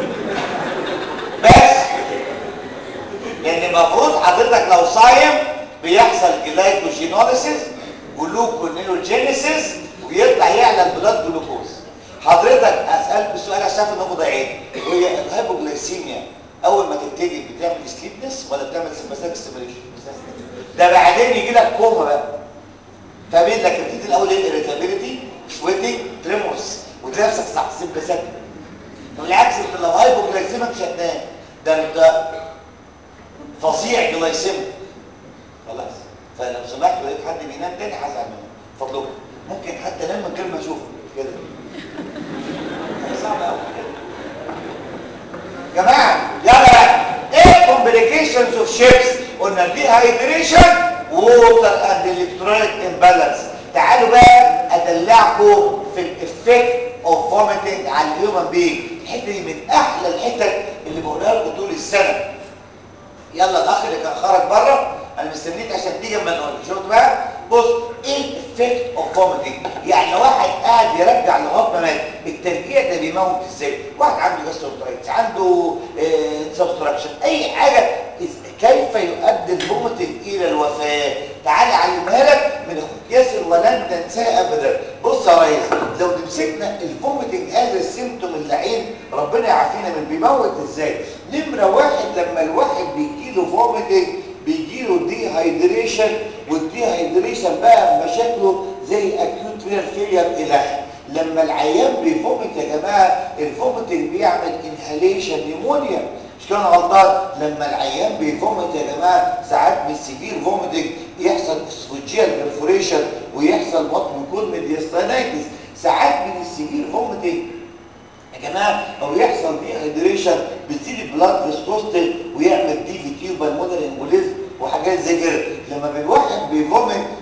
بس لان المفروض حضرتك لو صايم بيحصل جلايكوجينوليسيس جلوكونيوجينيسيس ويطلع يعلى البلاد جلوكوز حضرتك اسالك السؤال عشان ان هو ضعيف وهي الهايبوجلايسيميا اول ما تبتدي بتعمل سليبنس ولا بتعمل سمباثيك ستيميوليشن ده بعدين يجي لك كوما بقى فاهمين لك بتبتدي الاول ايه irritability سويتنج تريمورس وتلاقي نفسك صح سمباثيك بالعكس انت لو هايبوجلايسيميك مش هتنام ده انت فظيع جلايسيميك خلاص فلو سمحت لقيت حد بينام تاني هزعل منه فضلكم ممكن حتى انام من غير ما اشوفه كده صعب قوي جماعه يلا بقى ايه كومبليكيشنز اوف شيبس قلنا دي هايدريشن ووتر اند الكترونيك امبالانس تعالوا بقى ادلعكم في الافكت اوف فوميتنج على الهيومن بينج الحته دي من احلى الحتت اللي بقولها لكم طول السنه يلا الاخ اللي كان خرج بره انا مستنيك عشان تيجي اما نقول شفت بقى بص ايه الافكت اوف فوميتنج يعني لو واحد قاعد يرجع لغايه ما مات الترجيع ده بيموت ازاي واحد عنده جاستروترايتس عنده سبستراكشن اي حاجه كيف يؤدي الفوميتنج الى الوفاه تعالى اعلمها لك من اخوك ياسر ولن تنساه ابدا بص يا ريس لو مسكنا الفوميتنج هذا السيمتوم اللعين ربنا يعافينا من بيموت ازاي نمره واحد لما الواحد بيجي له فوميتنج بيجي له دي هايدريشن والدي هايدريشن بقى مشاكله زي اكيوت ريال فيلير الى لما العيان بيفومت يا جماعه الفوميتنج بيعمل انهاليشن نيمونيا مش كان غلطان لما العيان بيفومت يا جماعه ساعات من السيفير فوميتنج يحصل اسفوجيال برفوريشن ويحصل بطن يكون ميدياستانايتس ساعات من السيفير فوميتنج يا جماعه او يحصل دي هيدريشن بتزيد البلاد فيسكوستي ويعمل دي في تيوب بالمودر امبوليزم وحاجات زي كده لما الواحد بيفومت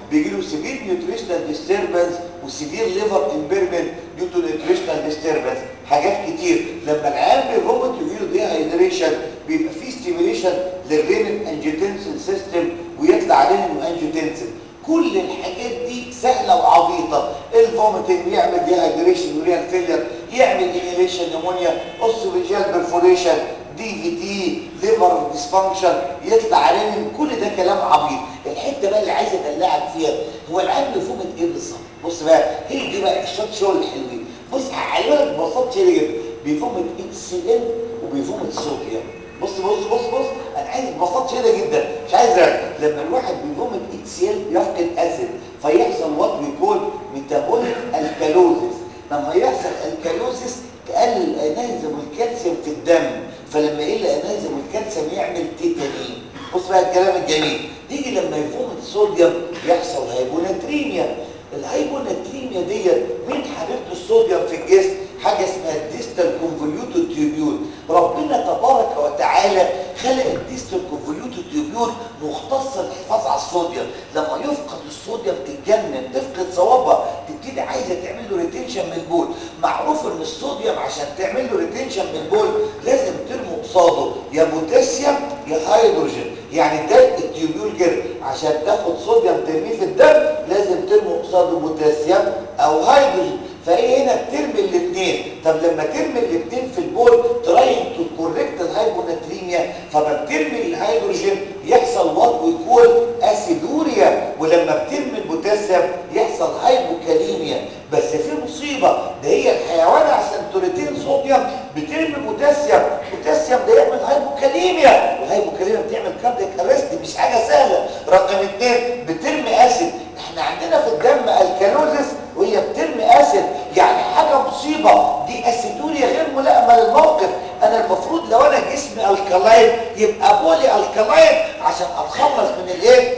بيجي له سيفير نيوتريشنال ديستربنس وسيفير ليفر امبيرمنت ديو تو نيوتريشنال ديستربنس حاجات كتير لما العيان بيفومت ويجيله دي هايدريشن بيبقى فيه ستيميوليشن للرينين انجيوتنسين سيستم ويطلع عليه انجيوتنسين كل الحاجات دي سهله وعبيطه الفوميتنج يعمل دي هايدريشن يوريال فيلر يعمل انيليشن نمونيا اوسوفيجيال برفوريشن دي في تي ليفر ديسفانكشن يطلع عليه كل ده كلام عبيط الحته بقى اللي عايز ادلعك فيها هو العيان بيفومت ايه بالظبط بص بقى هي دي بقى الشوت شغل الحلوين بص هعلمك ببساطه شديده جدا بيفومت اتش سي ال وبيفومت صوديوم بص بص بص بص انا عايز ببساطه شديده جدا مش عايز رأي. لما الواحد بيفومت اتش سي ال يفقد اسيد فيحصل وات بيكول ميتابوليك الكالوزيس لما يحصل الكالوزيس تقلل الانايزم والكالسيوم في الدم فلما يقل الانايزم والكالسيوم يعمل تيتانين بص بقى الكلام الجميل نيجي لما يفومت الصوديوم يحصل هايبوناتريميا الهايبوناتريميا ديت مين حبيبته الصوديوم في الجسم حاجه اسمها الديستال كونفوليوتد تيوبيول ربنا تبارك وتعالى خلق الديستال كونفوليوتد تيوبيول مختصه للحفاظ على الصوديوم لما يفقد الصوديوم تتجنن تفقد صوابها تبتدي عايزه تعمل له ريتنشن من البول معروف ان الصوديوم عشان تعمل له ريتنشن من البول لازم ترمي قصاده يا بوتاسيوم يا هيدروجين يعني ده التيوبيول كده عشان تاخد صوديوم ترميه في الدم لازم ترمي قصاده بوتاسيوم او هيدروجين فهي هنا بترمي الاثنين طب لما ترمي الاثنين في البول تراين تو كوريكت الهايبوناتريميا فما بترمي الهيدروجين يحصل وات ويكول اسيدوريا ولما بترمي البوتاسيوم يحصل هايبوكاليميا بس في مصيبه ده هي الحيوان عشان توريتين صوديوم بترمي بوتاسيوم بوتاسيوم ده يعمل هايبوكاليميا والهايبوكاليميا بتعمل كاردياك ارست مش حاجه سهله رقم اثنين بترمي اسيد احنا عندنا في الدم الكالوزيس وهي بترمي اسيد يعني حاجه مصيبه دي اسيدوريا غير ملائمه للموقف انا المفروض لو انا جسمي الكلاين يبقى بولي الكلاين عشان اتخلص من الايه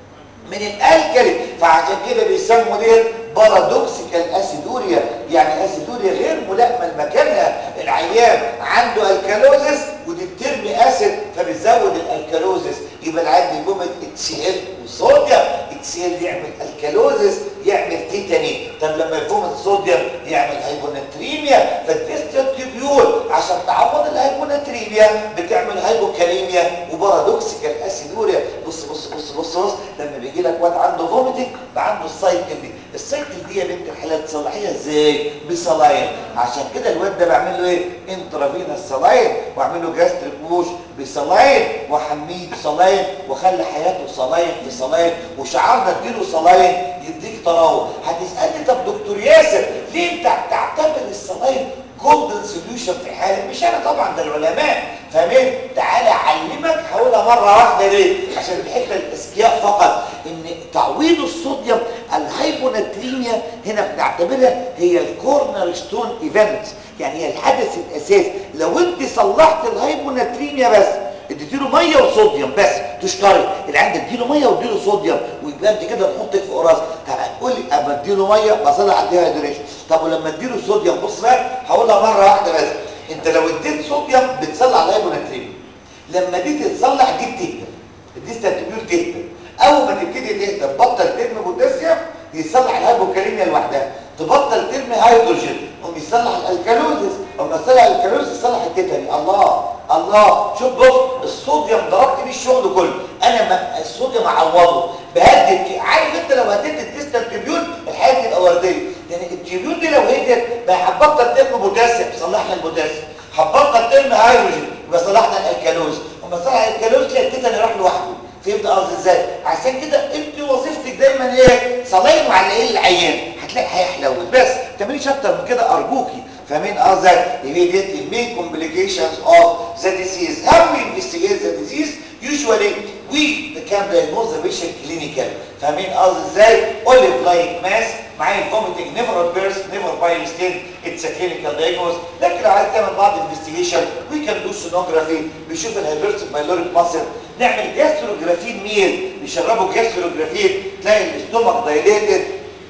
من الالكلي فعشان كده بيسموا ديت بارادوكسيكال اسيدوريا يعني اسيدوريا غير ملائمه لمكانها العيان عنده الكالوزيس ودي بترمي اسيد فبتزود الالكالوزيس يبقى العيان بيجوم اتش ال وصوديوم اتش ال يعمل الكالوزيس يعمل تيتاني طب لما يفوم الصوديوم يعمل هايبوناتريميا فالديستال تيبيول عشان تعوض الهايبوناتريميا بتعمل هايبوكاليميا وبارادوكسيكال اسيدوريا بص بص بص بص بص لما بيجي لك واد عنده فوميتنج بقى عنده السايكل دي السايكل دي يا بنت الحلال تصلحيها ازاي بصلاين عشان كده الواد ده بعمل له ايه انترافينوس صلاين واعمل له جاستريك ووش بصلاين واحميه بصلاين واخلي حياته صلاين في صلاين وشعارنا اديله صلاين يديك تراوح هتسالني طب دكتور ياسر ليه انت تعتبر الصلاين جولدن سوليوشن في حالك مش انا طبعا ده العلماء فاهمين تعالى اعلمك هقولها مره واحده ليه عشان الحته الاذكياء فقط ان تعويض الصوديوم الهايبوناتريميا هنا بنعتبرها هي الكورنر ستون ايفنت يعني هي الحدث الاساسي لو انت صلحت الهايبوناتريميا بس اديتيله ميه وصوديوم بس تشتري العيان ده اديله ميه واديله صوديوم ويبقى انت كده نحطك في قراص طب هتقول لي اما اديله ميه بصلح على الديهايدريشن طب ولما اديله صوديوم بص بقى هقولها مره واحده بس انت لو اديت صوديوم بتصلح على الهايبوناتريميا لما دي تتصلح دي بتهدى دي ستاتيبيول تهدى اول ما تبتدي تهدى تبطل ترمي بوتاسيوم يصلح الهايبوكاليميا لوحدها تبطل ترمي هيدروجين قوم يصلح الالكالوزيس قوم يصلح الالكالوزيس يصلح التيتاني الله الله شوف بص الصوديوم ضربت بيه الشغل كله انا ما الصوديوم اعوضه بهدد عارف انت لو هديت الديستال تريبيون الحياه تبقى ورديه يعني التريبيون دي لو هديت بقى هتبطل ترمي بوتاسيوم صلحنا البوتاسيوم هتبطل ترمي هيدروجين يبقى صلحنا الالكالوز وما صلح الالكالوز تلاقي التيتاني راح لوحده فهمت قصدي ازاي عشان كده انت وظيفتك دايما ايه صلاين معلقين العيان هتلاقي هيحلو بس ما تعمليش اكتر من كده ارجوكي فاهمين قصدي يبقى دي المين complications of the disease how we investigate the disease usually we can diagnose the patient clinical فاهمين قصدي ازاي olive like mass معايا vomiting never appears never bile stain it's a clinical diagnosis لكن لو عايز تعمل بعض investigation we can do sonography بنشوف الهيبرتيك بايلوريك ماسل نعمل جاستروجرافين ميل نشربه جاستروجرافين تلاقي الاستومك دايليتد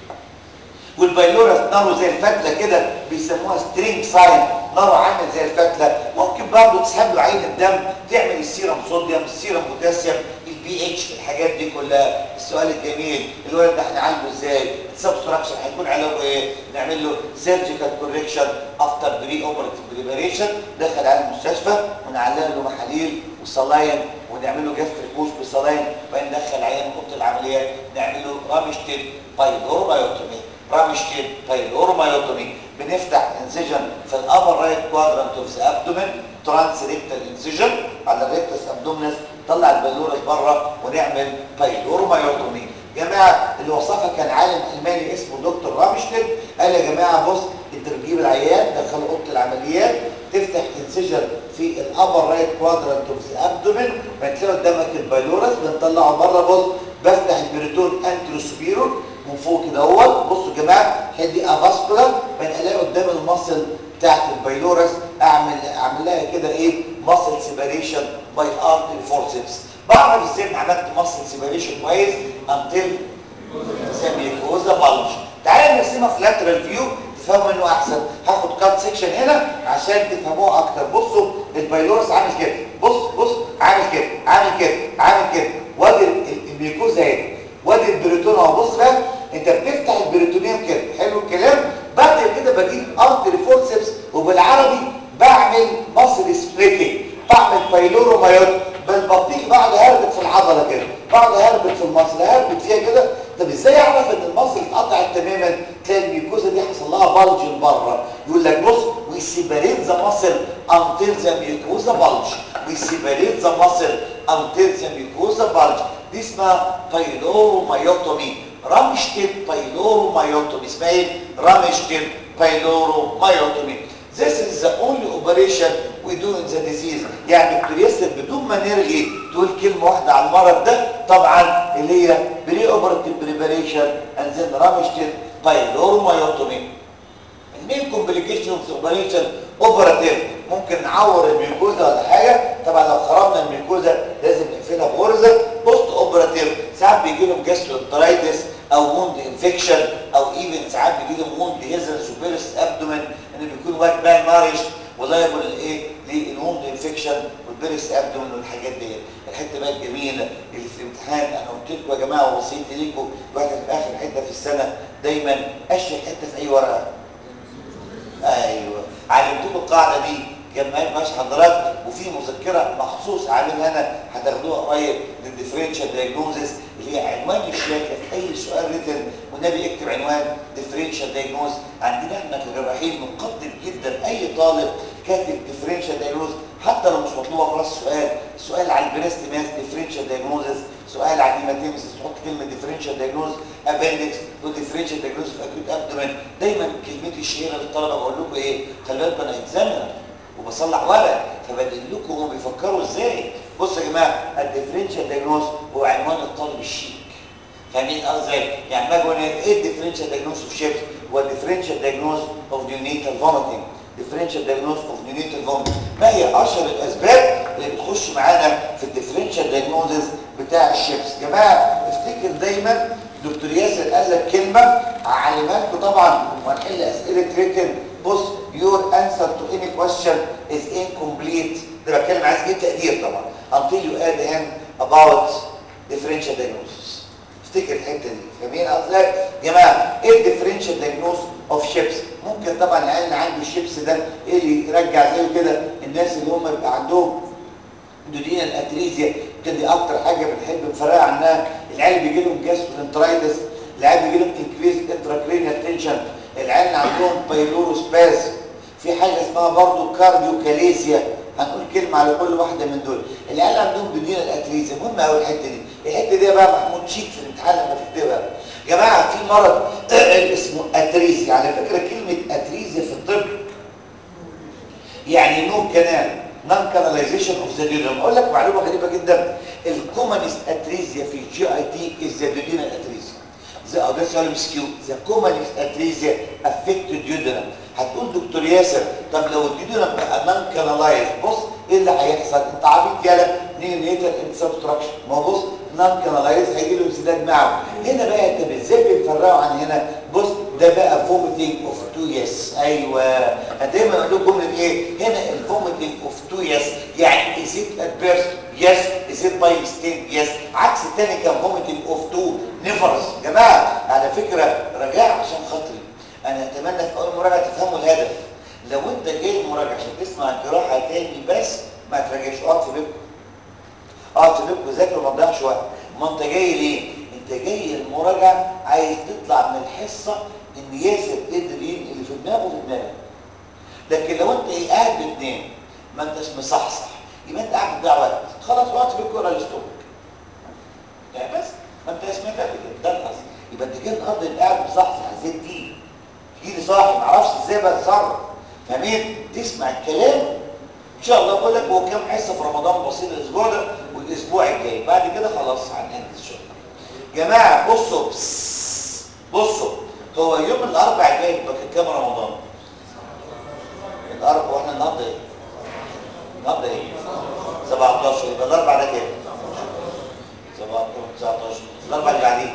والبايلورس ناره زي الفتله كده بيسموها سترينج ساين ناره عامل زي الفتله ممكن برضه تسحب له عين الدم تعمل السيرم صوديوم السيرم بوتاسيوم البي بي اتش الحاجات دي كلها السؤال الجميل الولد ده هنعالجه ازاي السبستراكشن هيكون علاجه ايه نعمل له سيرجيكال كوركشن افتر بري اوبرتيف بريباريشن دخل على المستشفى ونعلق له محاليل وصلاين ونعمل له جفر بوش بصلاين وبعدين ندخل عيان اوضه العمليات نعمل له رامشتين بايلورومايوتومي رامشتين بايلورومايوتومي بنفتح انسجن في الابر رايت كوادرانت اوف ذا ابدومين ترانس ريكتال انسجن على الريكتس ابدومينس طلع البلورس بره ونعمل بايلورومايوتومي جماعه اللي وصفها كان عالم الماني اسمه دكتور رامشتين قال يا جماعه بص انت بتجيب العيان دخله اوضه العمليات تفتح انسجن في الابر رايت كوادرانت اوف ذا ابدومين بتلاقي قدامك البايلورس بنطلعه بره بص بفتح البريتون انتروسبيرور من فوق كده اهوت بصوا يا جماعه هدي افاسكولار بنلاقي قدام المصل بتاعت البايلورس اعمل اعمل لها كده ايه ماسل سيباريشن باي ارتري فورسبس بعرف ازاي ان عملت ماسل سيباريشن كويس انتل سيميكوزا بالج تعالى نرسمها في لاترال فيو تفهموا منه احسن هاخد كات سيكشن هنا عشان تفهموها اكتر بصوا البايلورس عامل كده بص بص عامل كده عامل كده عامل كده وادي الميكوزا اهي وادي البريتون اهو بص بقى انت بتفتح البريتونيوم كده حلو الكلام بعد كده بجيب ارتري فورسبس وبالعربي بعمل مصل سبليتنج بعمل بايلورومايوت بالبطيء بقعد هربط في العضله كده بقعد هربط في المصل هربط فيها كده طب ازاي اعرف ان المصل اتقطعت تماما تلاقي الميوكوزا دي حصل لها بلج بره يقول لك بص وي سيبريت ذا ماسل انتل ذا ميوكوزا بلج وي سيبريت ذا ماسل انتل ذا ميوكوزا بلج دي اسمها بايلورومايوتومي رامشتين بايلورومايوتومي اسمها ايه رامشتين بايلورومايوتومي This is the only operation we do in the disease يعني دكتور ياسر بدون ما نرغي تقول كلمة واحدة على المرض ده طبعا اللي هي بري اوبرتيف بريباريشن and then رامشتين بايلورومايوتومي المين كومبليكيشن اوف اوبريشن اوبراتيف ممكن نعور الميوكوزا ولا حاجه طبعا لو خرمنا الميوكوزا لازم نقفلها بغرزه بوست اوبراتيف ساعات بيجي لهم جاستروانترايتس او ووند انفكشن او ايفن ساعات بيجي لهم ووند هيزنس وبيرس ابدومن ان بيكون وايت مان مارش ولايبل لايه للوند انفكشن والبيرس ابدومن والحاجات دي الحته بقى الجميله اللي في الامتحان انا قلت لكم يا جماعه ووصيتي ليكم واحنا في اخر حته في السنه دايما اشهر حته في اي ورقه ايوه علمتكم القاعده دي جمعت ماشي حضرات وفي مذكره مخصوص عاملها انا هتاخدوها قريب للديفرنشال دايجنوزس اللي هي عنوان الشاكه في اي سؤال ريتن والنبي اكتب عنوان ديفرنشال دايجنوز عندنا احنا كجراحين نقدر جدا اي طالب كاتب ديفرنشال دايجنوز حتى لو مش مطلوبه خلاص سؤال سؤال على البريست ماس ديفرنشال دايجنوزس سؤال على الهيماتيمس تحط كلمه ديفرنشال دايجنوز ابندكس وديفرنشال دايجنوز في اكيوت ابدومن دايما كلمتي الشهيره للطلبه بقول لكم ايه خلي بالكم انا اكزامينر وبصلح ورق فبدل لكم هم بيفكروا ازاي بصوا يا جماعه الديفرنشال دايجنوز هو عنوان الطالب الشيك فاهمين قصدي يعني ما اقول ايه الديفرنشال دايجنوز اوف شيبس هو الديفرنشال دايجنوز اوف نيونيتال فوميتنج differential diagnosis of neonatal vomit ما هي اشهر الاسباب اللي بتخش معانا في الديفرنشال diagnosis بتاع الشيبس جماعه افتكر دايما دكتور ياسر قال لك كلمه هعلمها لكم طبعا وهنحل اسئله ريتن بص your answer to any question is incomplete ده بتكلم عايز ايه تقدير طبعا until you add him about differential diagnosis افتكر الحته دي فاهمين قصدي يا جماعه ايه الديفرنشال دايجنوز اوف شيبس ممكن طبعا العيال اللي عنده الشيبس ده ايه اللي يرجع زيه كده الناس اللي هم يبقى عندهم دودينا الاتريزيا دي اكتر حاجه بنحب نفرقها عنها العيال بيجي لهم جاسترونترايتس العيال بيجي لهم انكريز انتراكرينيال تنشن العيال اللي عندهم بايلوروسباز في حاجه اسمها برضو كارديوكاليسيا هنقول كلمة على كل واحدة من دول العيال عندهم دودينا الاتريزيا مهمة قوي الحتة دي الحتة دي بقى محمود شيك في الامتحان لما تكتبها جماعة في مرض اسمه اتريزيا على فكرة كلمة اتريزيا في الطب يعني نو كنال نون كاناليزيشن اوف ذا ديودرم اقول لك معلومة غريبة جدا الكومنست اتريزيا في الجي اي تي از ذا دودينا الاتريزيا ذا او ده سؤال مسكيو ذا كومنست اتريزيا افكتد ديودرم هتقول دكتور ياسر طب لو الديودرم بقى نون كانالايز بص ايه اللي هيحصل انت عبيط يالا نيونيتال انسبستراكشن ما هو بص نون كانالايز هيجي له انسداد معه هنا بقى انت ازاي بنفرقه عن هنا بص ده بقى فوميتنج اوف تو يس ايوه انا دايما اقول لكم جمله ايه هنا الفوميتنج اوف تو يس يعني از ات ادفيرس يس از ات باي ستين يس عكس الثاني كان فوميتنج اوف تو نيفرز جماعه على فكره رجاء عشان خاطري انا اتمنى في اول مراجعه تفهموا الهدف لو انت جاي المراجعه عشان تسمع الجراحه تاني بس ما تراجعش اقعد في بيتكم اقعد في بيتكم ذاكر وما تضيعش وقت ما انت جاي ليه انت جاي المراجعه عايز تطلع من الحصه ان ياسر ادرين اللي في دماغه في دماغك لكن لو انت ايه قاعد بتنام ما انتش مصحصح يبقى انت قاعد بتضيع وقت خلاص اقعد في بيتكم ولا الاستومك يعني بس ما انت سمعت قبل كده ده القصد يبقى انت جاي النهارده انت قاعد مصحصح عايز تجيلي تجيلي صاحي ما اعرفش ازاي بتصرف فاهمين تسمع الكلام ان شاء الله بقول لك هو كام حصه في رمضان بسيط الاسبوع ده والاسبوع الجاي بعد كده خلاص هنأجز ان شاء الله جماعه بصوا بس بصوا هو يوم الاربع الجاي يبقى كام رمضان الاربع واحنا النهارده ايه النهارده ايه 17 يبقى الاربع ده كام 17 19 الاربع اللي بعديه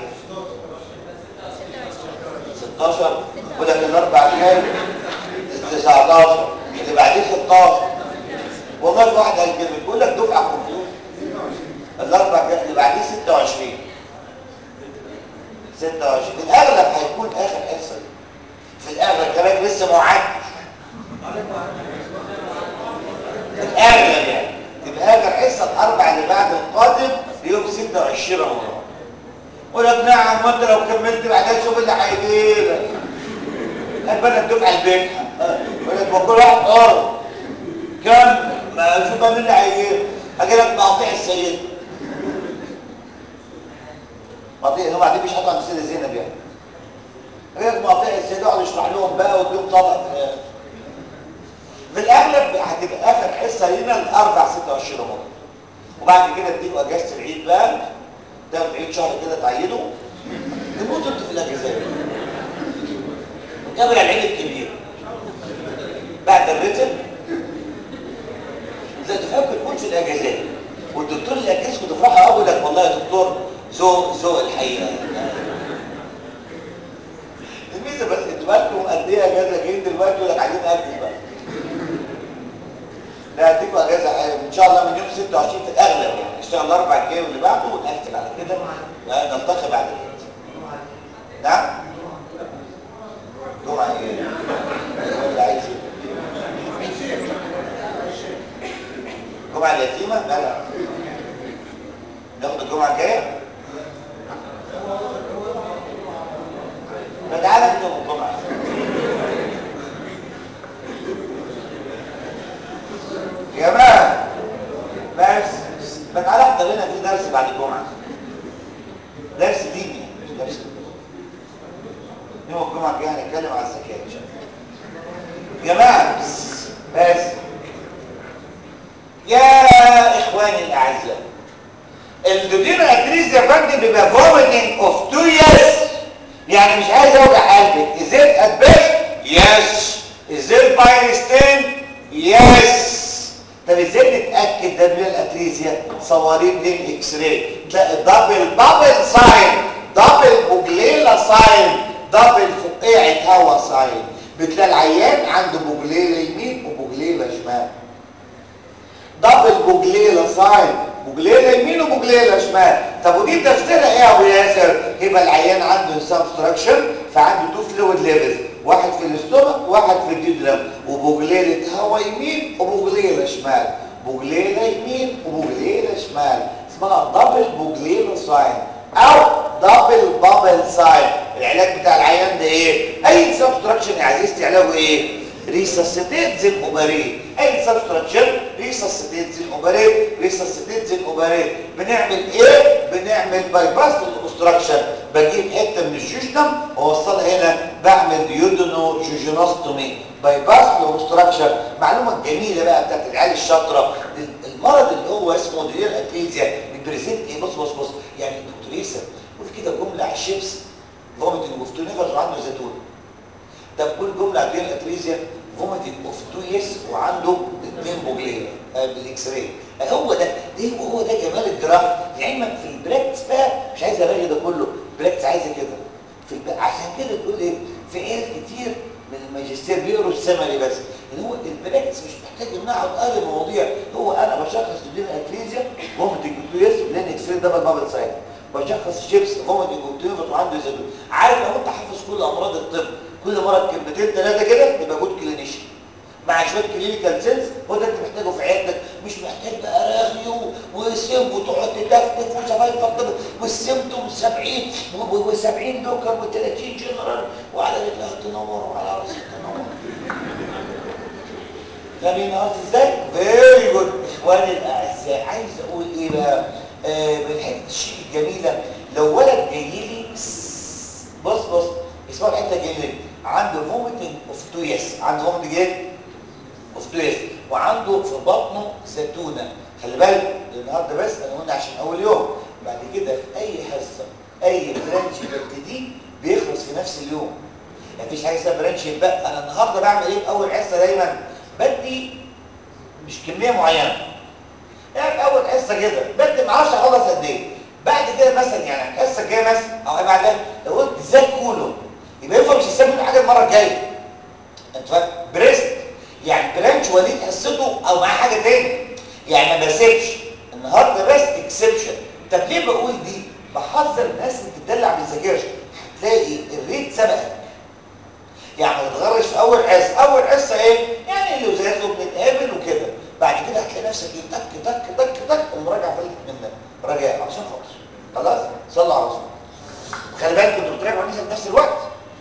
16 يقول لك الاربع الجاي 19 اللي بعديه 16 والله في واحد قال كده بيقول لك دفعه كمبيوتر الاربع اللي بعديه 26 26 في الاغلب هيكون اخر حصه دي في الاغلب كمان لسه ما وعدتش في الاغلب يعني تبقى اخر حصه الاربع اللي بعد القادم يوم 26 رمضان يقول لك نعم وانت لو كملت بعدها شوف اللي هيجي لك هتبقى الدفعه البيتها يقول لك كل واحد حر كم ما شوف مين اللي هيجي هاجي لك مقاطيع السيد مقاطيع هم قاعدين بيشحتوا عند السيده زينب يعني هاجي لك مقاطيع السيد يقعد يشرح لهم بقى واديهم طبق في الاغلب هتبقى اخر حصه لينا الاربع 26 رمضان وبعد كده تيجوا اجازه العيد بقى تاخدوا عيد شهر كده تعيدوا تموتوا انتوا في الاجازات قبل العيد الكبير بعد الريتم لا تفكر تكون في الاجازات والدكتور اللي اجازكم تفرحوا قوي لك والله يا دكتور ذوق ذوق الحقيقه الميزه بس انتوا بالكم قد ايه اجازه جايين دلوقتي ولا عايزين اجل بقى لا هتيجوا اجازه ان شاء الله من يوم 26 في الاغلب يعني نشتغل الاربع الجاي واللي بعده ونقفل على كده ونلتقي بعد العيد نعم جمعه ايه اللي عايز الجمعه اليتيمه مالها ناخد الجمعه الجايه فتعالى انت الجمعه يا جماعه بس فتعالى احضر لنا في درس بعد الجمعه درس ديني مش درس يوم الجمعه الجايه هنتكلم على الزكاه ان شاء الله يا جماعه بس, بس يا اخواني الاعزاء الدودين اتريز يا فندم بيبقى فوميتنج اوف تو يس يعني مش عايز اوجع قلبك ازاي اتبش يس ازاي بايرستين يس طب ازاي نتاكد ده من الاتريزيا صواريخ للاكس راي تلاقي دبل بابل ساين دبل بوجليلا ساين دبل فقاعه هوا ساين بتلاقي العيان عنده بوجليلا يمين وبوجليلا شمال دبل بوجليلا ساين بوجليلا يمين وبوجليلا شمال طب ودي تفسيرها ايه يا ابو ياسر يبقى العيان عنده سبستراكشن فعنده تو فلويد ليفلز واحد في الاستومك واحد في الديودرم وبوجليله هوا يمين وبوجليله شمال بوجليله يمين وبوجليله شمال اسمها دبل بوجليلا ساين او دبل بابل ساين العلاج بتاع العيان ده ايه اي سبستراكشن يا عزيزتي علاجه ايه ريساسيتيت زين اوبريت اي سبستراكشن ريساسيتيت زين اوبريت ريساسيتيت زين اوبريت بنعمل ايه بنعمل باي باس للاوبستراكشن بجيب حته من الجوجنم واوصلها هنا بعمل ديودونو جوجينوستومي باي باس للاوبستراكشن معلومه جميله بقى بتاعت العيال الشاطره المرض اللي هو اسمه ديال اتليزيا بيبريزنت ايه بص بص بص يعني الدكتور ياسر قول كده جمله على الشيبس فوميتنج اوف تو نيفرز وعنده زيتون ده بقول جمله على ديال اتليزيا فوميتنج اوف تو يس وعنده اثنين بوجليه آه بالاكس راي آه هو ده ده هو ده جمال الجراحه لعلمك في البراكتس بقى مش عايز الاقي ده كله براكتس عايزه كده في الب... عشان كده تقول ايه في سمري بس ان هو البراكتس مش محتاج ان اقعد اقرا مواضيع هو انا بشخص دودين اتريزيا فوميتنج كوتويس بلين اكسرين دبل بابل ساين بشخص شيبس فوميتنج كوتويس وعنده يزيدون عارف لو انت حافظ كل امراض الطب كل مرض كلمتين ثلاثه كده تبقى جود كلينيشن مع شويه كلينيكال سيلز هو ده اللي محتاجه في عيادتك مش محتاج بقى رغي وسم وتقعد تدفدف وشفايف فقط والسيمتوم 70 و70 دوكر و30 جنرال وعلى رجلها تنور وعلى راسها تنور فاهمين قصدي ازاي؟ فيري جود اخواني الاعزاء عايز اقول ايه بقى؟ آه من حته الشيء الجميله لو ولد جاي لي بص بص اسمعوا الحته الجميله عنده فوميتنج اوف تو يس عنده فوميتنج ايه؟ اوف تو يس وعنده في بطنه زيتونه خلي بالك النهارده بس انا قلنا عشان اول يوم بعد كده في اي حصه اي برانش ببتدي بيخلص في نفس اليوم مفيش حاجه اسمها برانش يتبقى انا النهارده بعمل ايه في اول حصه دايما بدي مش كميه معينه يعني في اول حصه كده بدي ما اعرفش اخلص قد ايه بعد كده مثلا يعني الحصه الجايه مثلا او بعدها لو قلت ازاي كولون يبقى ينفع مش هستعمل حاجه المره الجايه انت فاهم بريست يعني برانش وليد حصته او معاه حاجه تاني يعني ما بسيبش النهارده بس اكسبشن طب ليه بقول دي بحذر الناس اللي بتدلع ما بتذاكرش هتلاقي الريت سبقك يعني ما تتغرش في اول حصه اول حصه ايه يعني اللي وزازه بنتقابل وكده بعد كده هتلاقي نفسك ايه تك تك تك تك المراجعه فلتت منك راجع عشان خاطر خلاص صلوا على رسول خلي بالك انتوا بتراجعوا في نفس الوقت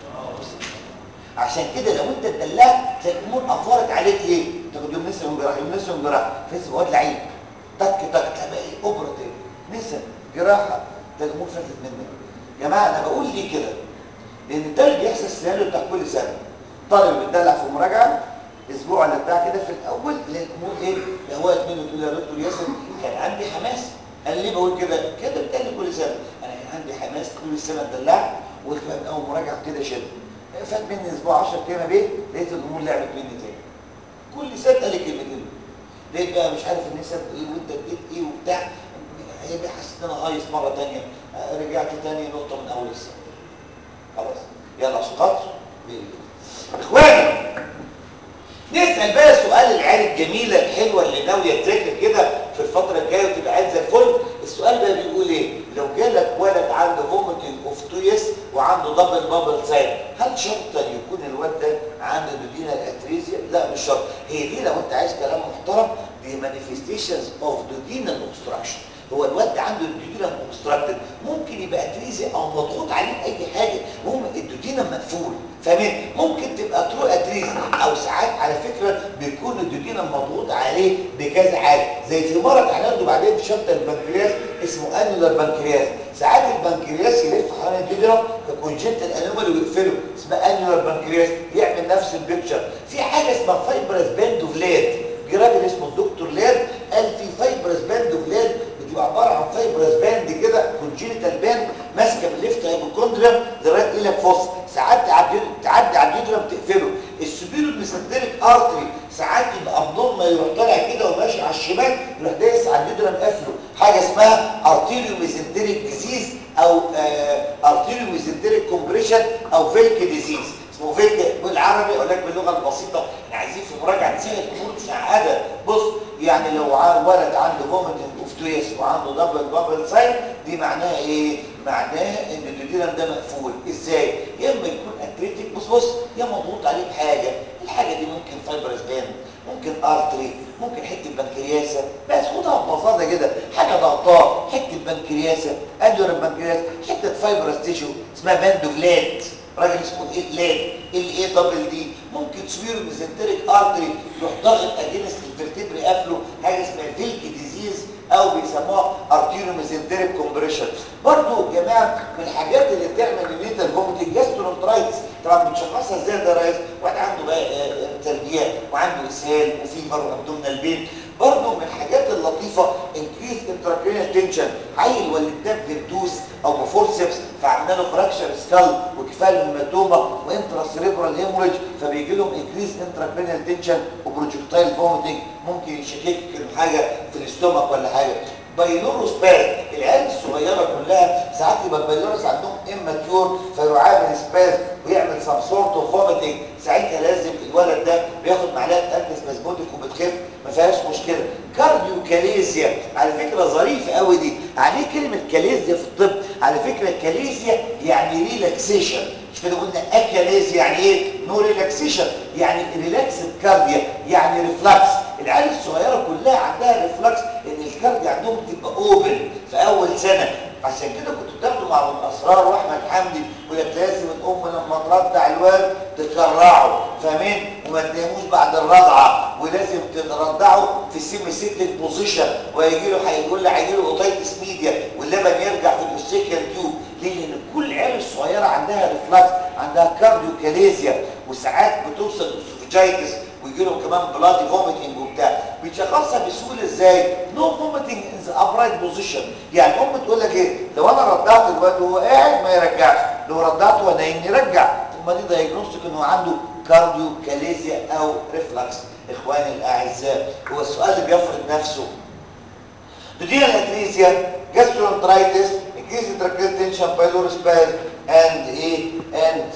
عشان كده لو انت اتدلعت تلاقي الامور افورت عليك ليه تاخد يوم نسا يوم جراحه يوم نسا يوم جراحه فيس واد لعيب تك تك تلاقي بقى ايه اوبراتيف نسا جراحه تلاقي الامور فلتت منك يا جماعه انا بقول ليه كده لان ده اللي بيحصل السيناريو بتاع كل سنه طالب بيتدلع في مراجعه اسبوع ولا بتاع كده في الاول تلاقي الامور ايه هوات منه تقول يا دكتور ياسر كان عندي حماس انا ليه بقول كده كده بتقال كل سنه انا كان عندي حماس طول السنه اتدلعت وقلت بقى من اول مراجعه ابتدي اشد فات مني اسبوع 10 ايام بيه لقيت الامور لعبت مني تاني كل سنه قال لي كلمتين لقيت بقى مش عارف النسب ايه وانت اديت ايه وبتاع هي حسيت ان انا هايص مره ثانيه رجعت تاني نقطه من اول السنه خلاص يلا عشان خاطر اخواني نسال بقى سؤال العيال الجميله الحلوه اللي ناويه تذاكر كده في الفتره الجايه وتبقى عايز زي الفل السؤال بقى بيقول ايه لو جالك ولد عنده فوميتنج اوف تويس وعنده دبل بابل ساين هل شرطا يكون الولد ده عنده دودينا الاتريزيا لا مش شرط هي دي لو انت عايز كلام محترم دي مانيفستيشنز اوف دودينا اوبستراكشن هو الواد عنده الدودينا اوبستراكتد ممكن يبقى اتريزيا او مضغوط عليه اي حاجه المهم الدودينا مقفول فاهمين ممكن تبقى ترو اتريزيا او ساعات على فكره بيكون الدودينا مضغوط عليه بكذا حاجه زي في مرض هناخده بعدين في شابتر البنكرياس اسمه انولار بنكرياس ساعات البنكرياس يلف حوالين الدودينا كونجنتال انومالي ويقفله اسمها انولار بنكرياس يعمل نفس البيكتشر في حاجه اسمها فايبرس باند اوف ليد في راجل اسمه الدكتور لاد قال في فايبرس باند اوف لاد بتبقى عباره عن فايبرس باند كده كونجينيتال باند ماسكه من الليفت هايبوكوندريم لغايه الى فوس ساعات تعدي تعدي على الديودرم تقفله السبيرو الميسنتريك ارتري ساعات يبقى ابنورمال يروح طالع كده وماشي على الشمال يروح دايس على الديودرم قافله حاجه اسمها ارتيريو ميسنتريك ديزيز او ارتيريو ميسنتريك كومبريشن او فيلك ديزيز اسمه فيلك بالعربي اقول لك باللغه البسيطه احنا عايزين في مراجعه نسهل الامور مش معقده بص يعني لو ولد عنده فوميتنج اوف تويس وعنده دبل بابل ساين دي معناها ايه معناها ان الديودينم ده مقفول ازاي يا اما يكون اتريتيك بص بص يا مضغوط عليه بحاجه الحاجه دي ممكن فايبرس باند ممكن ارتري ممكن حته بنكرياسه بس خدها ببساطه كده حاجه ضغطاه حته بنكرياسه ادور البنكرياس حته فايبرس تيشو اسمها باندوفلات راجل اسمه ايه لاد ال ايه دبل دي ممكن سويرو ميزنتريك ارتري يروح ضاغط اجينست الفرتبري قافله حاجه اسمها فيلك ديزيز او بيسموها ارتيرو ميزنتريك كومبريشن برضو يا جماعه من الحاجات اللي بتعمل نيتال فوميتنج جاسترونترايتس طبعا بتشخصها ازاي ده يا ريس واحد عنده بقى تربيات وعنده اسهال وفيفر وابدومينال بين برضو من الحاجات اللطيفه انكريز انتراكرينال تنشن عيل ولدناه بندوس او بفورسبس فعملنا له فراكشر سكال وكفاله هيماتوما وانترا سيريبرال هيموريج فبيجي لهم انكريز انتراكرينال تنشن وبروجكتايل فوميتنج ممكن يشكك حاجه في الاستومك ولا حاجه بايلوروسباز العيال الصغيره كلها ساعات يبقى البايلورس عندهم اماتيور فيعامل سباز ويعمل سم سورت اوف فوميتنج ساعتها لازم الولد ده بياخد معلقه انتي سبازموديك وبتخف ما فيهاش مشكله كارديو كاليزيا على فكره ظريفه قوي دي عليه كلمه كاليزيا في الطب على فكره كاليزيا يعني ريلاكسيشن مش كده قلنا اكاليزيا يعني ايه نو ريلاكسيشن يعني ريلاكسد كارديا يعني ريفلكس العيال الصغيره كلها عندها ريفلكس ان الكارديا عندهم تبقى اوبن في اول سنه عشان كده كنت بتاخدوا مع ابو الاسرار واحمد حمدي يقول لك لازم الام لما ترضع الواد تكرعه فاهمين وما تناموش بعد الرضعه ولازم ترضعه في السيمي سيتك بوزيشن ويجي له هيقول له هيجي له اوتيتس ميديا واللبن يرجع في الاوستيكال تيوب ليه لان كل العيال الصغيره عندها ريفلكس عندها كارديو كاليزيا وساعات بتوصل اسوفيجايتس ويجي لهم كمان بلادي فوميتنج وبتاع بيتشخصها بسهوله ازاي نو فوميتنج ان ذا ابرايت بوزيشن يعني ام تقول لك ايه لو انا رضعت الواد وهو قاعد ما يرجعش لو رضعته وانا نايم يرجع ثم دي دايجنوستيك ان هو عنده كارديو كاليزيا او ريفلكس اخواني الاعزاء هو السؤال اللي بيفرض نفسه دوديال اتريسيا جاسترونترايتس انكريز تراكيال تنشن بايلورسباز اند ايه اند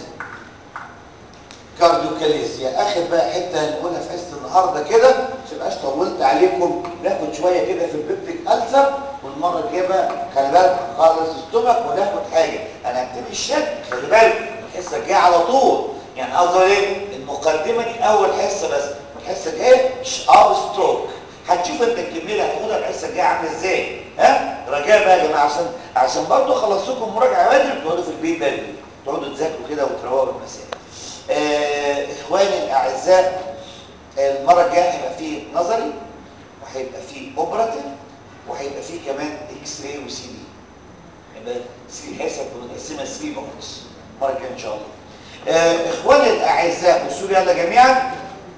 كارديوكاليزيا اخر بقى حته هنقولها في حصه النهارده كده عشان مبقاش طولت عليكم ناخد شويه كده في البيبتيك السر والمره الجايه بقى خلي بالك هنخلص الستومك وناخد حاجه انا هبتدي الشد خلي بالك الحصه الجايه على طول يعني قصدي ايه المقدمه دي اول حصه بس الحصه الجايه اب ستروك هتشوف انت الكميه اللي هتاخدها الحصه الجايه عامله ازاي ها رجاء بقى يا جماعه عشان عشان برضه اخلص لكم مراجعه بدري تقعدوا في البيت بدري تقعدوا تذاكروا كده وتروقوا المسائل آه اخواني الاعزاء المره الجايه هيبقى فيه نظري وهيبقى فيه اوبراتيف وهيبقى فيه كمان اكس راي وسي دي يبقى سي حسب بنقسمها 3 بوكس المره الجايه ان شاء الله آه اخواني الاعزاء بصوا يلا جميعا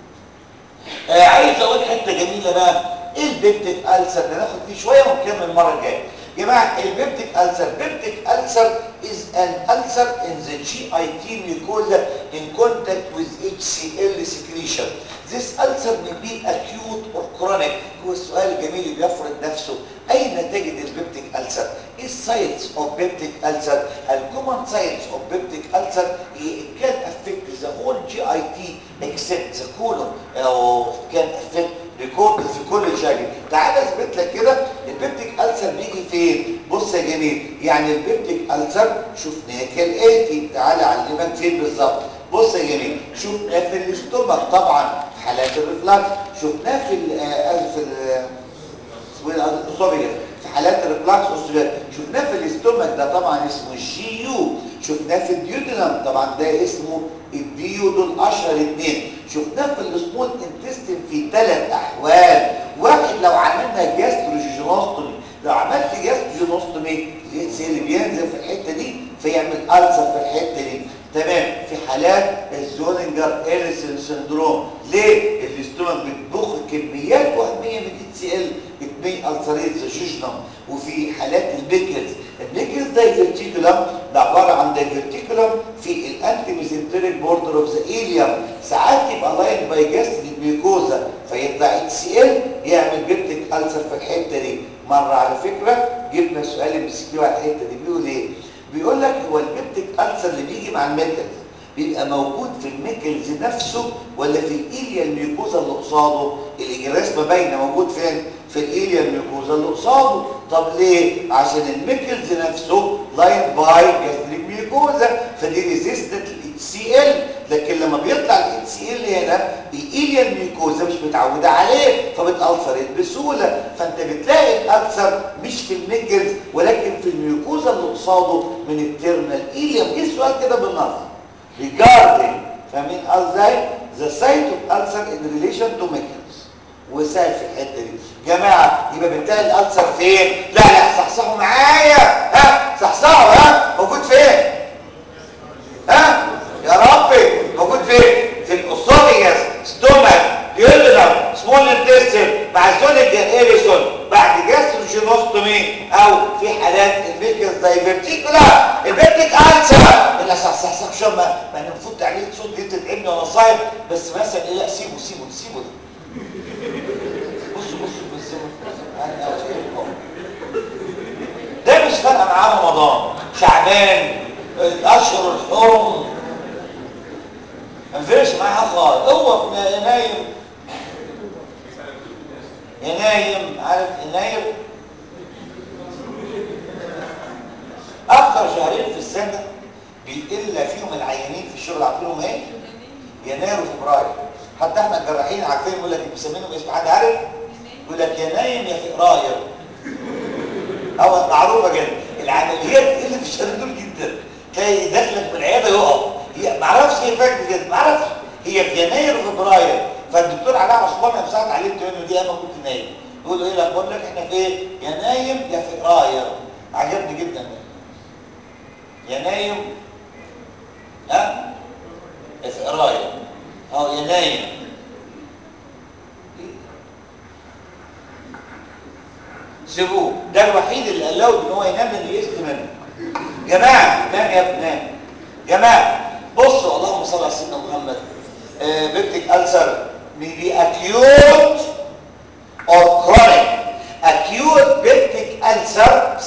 آه عايز اقول حته جميله بقى ايه البيبتيك ألسر ده ناخد فيه شويه ونكمل المره الجايه جماعه البيبتيك ألسر بيبتيك ألسر is an ulcer in the GIT mucosa in contact with HCl secretion. This ulcer may be acute or chronic. هو السؤال الجميل اللي بيفرض نفسه أين تجد البيبتيك ألسر؟ إيه السايتس of بيبتيك ألسر؟ الكومن سايتس of بيبتيك ألسر it can affect the whole GIT except the colon أو can affect ريكورد في كل شكل تعال اثبت لك كده البيبتيك ألسر بيجي فين بص يا جميل يعني البيبتيك ألسر شفناه كالاتي تعال اعلمك فين بالظبط بص يا جميل شفناه في الاستومك طبعا في حالات الريفلاكس شفناه في ال في ال الاسوفيجاس في حالات الريفلاكس اوستوجاس شفناه في الاستومك ده طبعا اسمه الجي يو شفناه في الديودنم طبعا ده اسمه الديودل اشهر اثنين شفناه في السمول انتستين في ثلاث احوال واحد لو عملنا جاستروجينوستومي لو عملت جاستروجينوستومي الاتش اللي بينزل في الحته دي فيعمل ألسر في الحته دي تمام في حالات الزولينجر إيريسون سندروم ليه الاستومك بتضخ كميات وهميه من اتش ال بتمي ألسريت جوجنم وفي حالات البيكلز البيكلز دايفرتيكولم ده عباره عن دايفرتيكولم في الانتي ميزنتريك بوردر اوف ذا ايليوم ساعات يبقى لاين باي جاستريك ميوكوزا فيطلع اتش ال يعمل بيبتيك ألسر في الحته دي مره على فكره جبنا سؤال ام سي كيو على الحته دي بيقول ايه بيقول لك هو البيبتيك ألسر اللي بيجي مع الميكلز بيبقى موجود في الميكلز نفسه ولا في الايليا الميوكوزا اللي قصاده الاجراسمه باينه موجود فين في الايليا الميوكوزا اللي قصاده طب ليه عشان الميكلز نفسه لاين باي جاستريك ميوكوزا فدي ريزيستنت للاتش سي ال لكن لما بيطلع الاتش سي ال هنا الايليا الميوكوزا مش متعوده عليه فبتالسرت بسهوله فانت بتلاقي الالسر مش في الميكلز ولكن في الميوكوزا اللي قصاده من التيرمال ايليوم ايه السؤال كده بالنص regarding فاهمين ازاي the site of ulcer in relation to mickles وسائل في الحته دي جماعه يبقى بنتهي الالسر فين لا لا صحصحوا معايا ها صحصحوا ها موجود فين ها يا ربي موجود فين في الاسوفيجاس ستومك ديودنم سمول انتستين مع الزونيجر ايريسون بعد جاستروجينوستومي او في حالات الميكس دايفرتيكولا البيبتيك السر اللي صح صح صح شو ما ما المفروض تعمل صوت دي تتعبني وانا صايم بس مثلا ايه لا سيبه سيبه سيبه ده بصوا بصوا بصوا انا معاه رمضان شعبان الاشهر الحرم ما فرقش معاه خالص هو في يناير يناير عارف يناير اكثر شهرين في السنه بيقل فيهم العيانين في الشغل عارفينهم ايه يناير وفبراير حتى احنا الجراحين عارفين يقول لك مسمينهم اسم حد عارف يقول لك يناير يا فبراير او معروفه جدا العمليات اللي في الشهرين دول جدا تلاقي داخلك من العياده يقف هي ما اعرفش ايه فاكر كده ما اعرفش هي في يناير وفبراير فالدكتور علاء عثمان لما ساعات علمت انه دي اما كنت نايم يقول له ايه لا بقول لك احنا في ايه يناير يا فبراير عجبني جدا ده يناير ها فبراير اه يناير سيبوه ده الوحيد اللي قال له ان هو ينام لان يئست منه جماعه نام يا ابن نام جماعه بصوا اللهم صل على سيدنا محمد بيبتيك ألسر may be acute or chronic acute peptic ulcer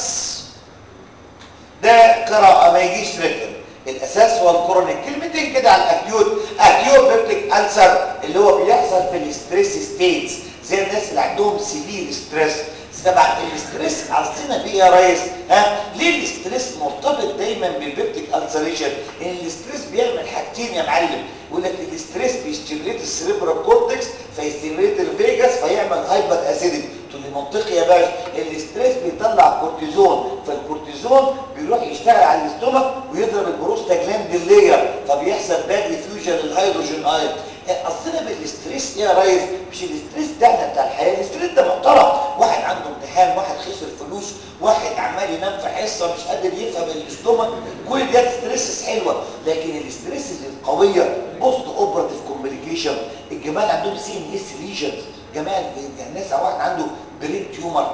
ده قراءة ما يجيش ريتم الأساس هو الكرونيك كلمتين كده على الأكيوت أكيوت بيبتيك ألسر اللي هو بيحصل في الاستريس ستيتس زي الناس اللي عندهم سيفير ستريس طبعا الاستريس عصينا بيه يا ريس ها ليه الاستريس مرتبط دايما بالبيبتيك السريشن ان الاستريس بيعمل حاجتين يا معلم يقول لك الاستريس بيستيميليت السريبرال كورتكس فيستيميليت الفيجاس فيعمل هايبر اسيدك تقول لي منطقي يا باشا الاستريس بيطلع كورتيزون فالكورتيزون بيروح يشتغل على الاستومك ويضرب البروستاجلاند اللير فبيحصل باك ديفيوجن للهيدروجين ايون قصدنا بالاستريس ايه يا ريس مش الاستريس ده بتاع الحياه الاستريس ده محترم واحد عنده امتحان واحد خسر فلوس واحد عمال ينام في حصه مش قادر يفهم الاستومك كل ده ستريسز حلوه لكن الاستريس القويه بوست اوبراتيف كومبليكيشن الجمال عندهم سي ان اس ليجنز جمال الناس واحد عنده برين تيومر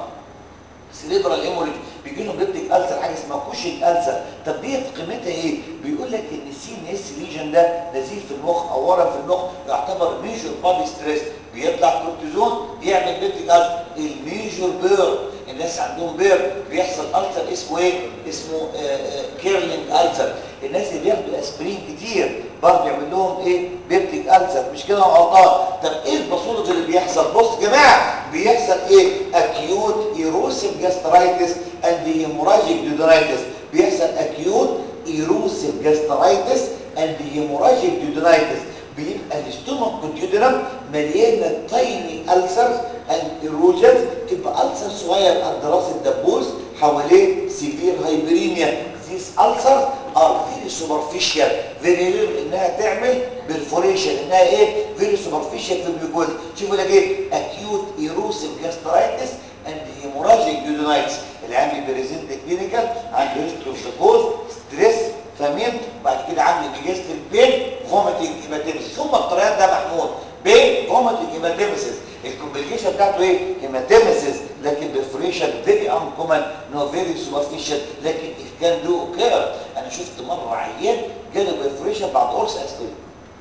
سيريبرال هيموريج بيجي لهم بيبتيك ألسر حاجه اسمها كوشن ألسر طب ديت قيمتها ايه بيقول لك ان السي ان اس ليجن ده نزيف في المخ او ورم في المخ يعتبر ميجور بادي ستريس بيطلع كورتيزون يعمل بيبتيك ألسر الميجور بيرن الناس عندهم بيرن بيحصل ألسر اسمه ايه اسمه آآ آآ كيرلينج ألسر الناس اللي بياخدوا اسبرين كتير برضه يعمل لهم ايه بيبتيك ألسر مش كده غلطان طب ايه الباثولوجي اللي بيحصل بص يا جماعه بيحصل ايه اكيوت ايروسيف جاسترايتس اند هيموراجيك ديودونايتس بيحصل اكيوت ايروسيف جاسترايتس اند هيموراجيك ديودونايتس بيبقى الاستومك والديودنم مليانه تايني ألسرز اند ايروجنز تبقى ألسر صغير قد راس الدبوس حواليه سيفير هايبرينيا these ulcers are very superficial very rare انها تعمل perforation انها ايه very superficial في الميوكوز شوفوا لك ايه acute erosive gastritis and hemorrhagic duodenitis العيان بيبريزنت كلينيكال عنده هيستوري اوف ذا كوز ستريس فاهمين بعد كده عنده ديجستريك بين فوميتنج هيماتيمسيس ثم الطريقات ده محمود بين فوميتنج هيماتيمسيس الكومبليكيشن بتاعته ايه هيماتيمسيس لكن برفوريشن فيري انكومن نو فيري سوبرفيشال لكن كان دو اوكير انا شفت مره عيان جاله برفوريشن بعد قرص اسبرين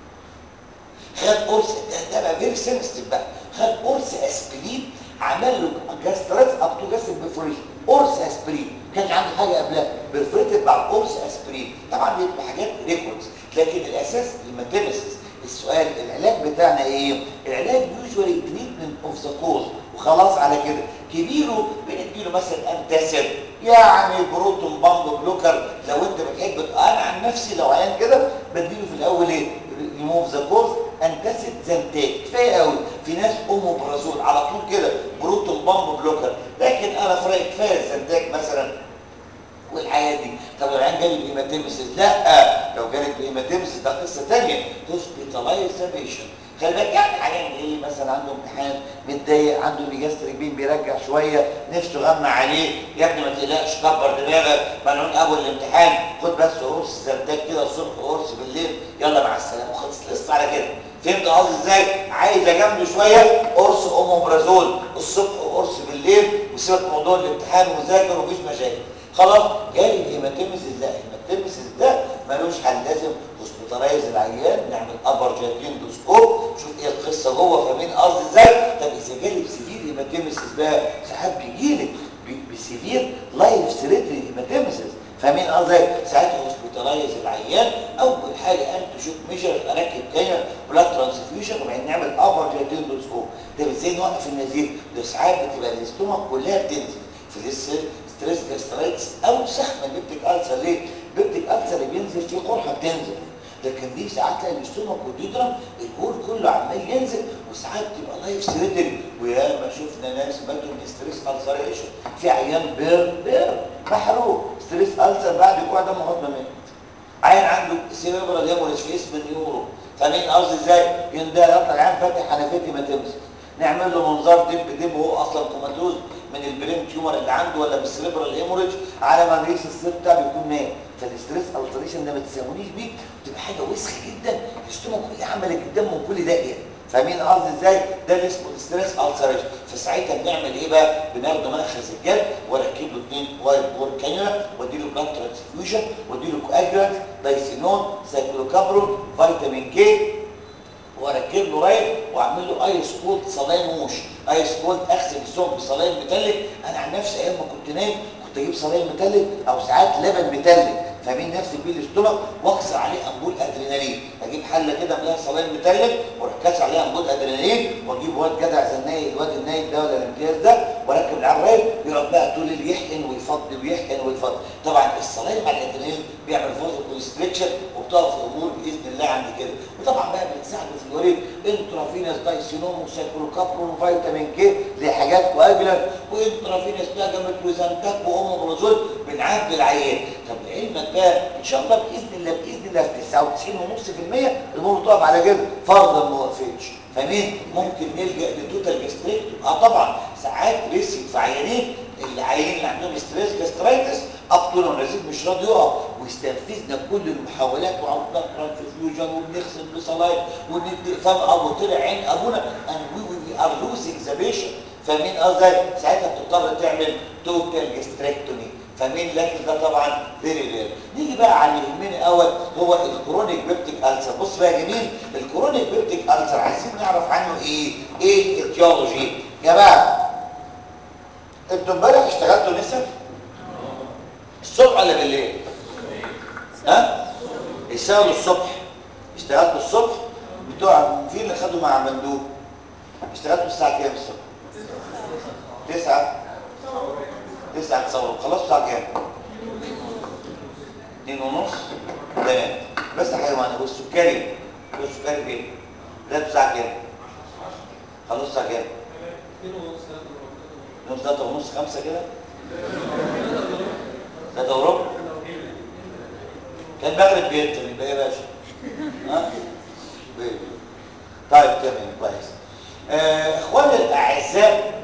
خد قرص ده بقى فيري سنسيتيف بقى خد قرص اسبرين عمل له جاستريت اب تو جاستريك برفوريشن قرص اسبرين كانش عنده حاجه قبلها برفوريتد بعد قرص اسبرين طبعا دي بتبقى حاجات ريكوردز لكن الاساس الماتيمسيس السؤال العلاج بتاعنا ايه العلاج يوجوالي تريتمنت اوف ذا كوز وخلاص على كده كبيره بنديله مثلا انتاسيد يعني بروتون بامب بلوكر لو انت بتحب انا عن نفسي لو عيان كده بديله في الاول ايه ريموف ذا كوز انتاسيد زنتاج كفايه قوي في ناس اوموبرازول على طول كده بروتون بامب بلوكر لكن انا في رايي كفايه الزنتاج مثلا والحياه دي طب لو العيان جالي بهيماتيمسيس لا لو جالك بهيماتيمسيس ده قصه ثانيه هوسبيتالايز بيشنت خلي بالك يعني عيان جاي مثلا عنده امتحان متضايق عنده بيجاستريك بين بيرجع شويه نفسه غمى عليه يا ابني ما تقلقش كبر دماغك ملعون اول الامتحان خد بس قرص زبدات كده الصبح وقرص بالليل يلا مع السلامه وخلص لسه على كده فهمت قصدي ازاي عايز اجامله شويه قرص اوموبرازول الصبح وقرص بالليل وسيبك من موضوع الامتحان وذاكر ومفيش مشاكل خلاص جالي الهيماتيمسيس ده الهيماتيمسيس ده ملوش حل لازم هوسبيتالايز العيان نعمل ابر جاكين دوسكوب شوف ايه القصه جوه فاهمين قصدي ازاي طب اذا جالي بسيفير هيماتيمسيس بقى ساعات بيجي لك بسيفير لايف ثريتنج هيماتيمسيس ميجر اركب كانيولا بلاد ترانسفيوجن وبعدين نعمل ابر جايتندوسكوب ده ازاي نوقف النزيف ده ساعات بتبقى الاستومك كلها بتنزل في ستريس جاسترايتس او سخمه بيبتيك السر ليه؟ بيبتيك السر اللي بينزل فيه قرحه بتنزل لكن دي ساعات تلاقي الاستومك والديودرم البول كله عمال ينزل وساعات تبقى لايف ثريتنج ويا ما شفنا ناس ماتوا من ستريس السريشن في عيان بير بير محروق ستريس السر بعد اسبوع ده مهضم مات عيان عنده سيريبرال هيموريج في اسم النيورو فاهمين قصدي ازاي؟ يندى يطلع العيان فاتح حنفيتي ما تمسك نعمل له منظار دب دب وهو اصلا كوماتوز من البرين تيومر اللي عنده ولا بالسيريبرال هيموريج على ما نقيس السير بتاعه بيكون مات فالاستريس التريشن ده ما تساوينيش بيه بتبقى حاجه وسخه جدا الاستومك اللي عملت قدام من كل داهيه فاهمين قصدي ازاي ده اللي اسمه الستريس التريشن فساعتها بنعمل ايه بقى بناخده مأخذ الجلد واركب له اثنين وايت بور كانيولا وادي له بلاد ترانسفيوجن وادي له كواجولانت دايسينون سايكلوكابرون فيتامين كي واركب له رايل واعمل له ايس كولد صلاين موش ايس كولد اغسل السوق بصلاين متلج انا عن نفسي ايام ما كنت نايم كنت اجيب صلاين متلج او ساعات لبن متلج فاهمين نفسي بيه الاستومك واكسر عليه امبول ادرينالين اجيب حله كده املاها صلاين متلج واروح كاسر عليها امبول ادرينالين واجيب واد جدع زي النايل الواد النايل ده ولا الامتياز ده واركب على الرايل يقعد بقى طول الليل يحقن ويفضي ويحقن ويفضي طبعا الصلاين مع الادرينالين بيعمل فوزو كونستريكشن وبتقف الامور باذن الله عندي كده وطبعا بقى بتساعده في الوريد انترافينس دايسينوم وسايكلوكابرون وفيتامين كي دي حاجات كواجلانت وانترافينس بلاجاميتروزانتاك واوموبرازول بنعبي العيان طب لعلمك بقى ان شاء الله باذن الله باذن الله في 99.5% الامور تقف على كده فرضا ما وقفتش فاهمين ممكن نلجا لتوتال جاستريكتوم اه طبعا ساعات ريسك في عيانين العيانين اللي عندهم ستريس جاسترايتس ابطل ونزيد مش راضي يقف واستنفذنا كل المحاولات وعملنا ترانسفيوجن وبنغسل بصلايد وندي فجاه ابو طلع عين ابونا and we, we, we are losing the patient فاهمين قصدي ساعتها بتضطر تعمل توتال جاستريكتومي فاهمين لكن ده طبعا فيري رير نيجي بقى على اللي يهمني اول هو الكرونيك بيبتيك السر بص بقى يا جميل الكرونيك بيبتيك السر عايزين نعرف عنه ايه ايه الاتيولوجي يا جماعه انتوا امبارح اشتغلتوا نسب الصبح ولا بالليل ها اشتغلوا الصبح اشتغلتوا الصبح بتوع في اللي خدوا مع مندوب اشتغلتوا الساعه كام الصبح تسعة تسعة تصوروا خلاص الساعة كام اتنين ونص تمام بس حيوان والسكري والسكري فين لا الساعة كام خلاص الساعة كام اتنين ثلاثة ونص خمسة كده ثلاثة وربع كان مغرب بينتم يبقى ايه يا باشا ها طيب تمام كويس آه، اخواني الاعزاء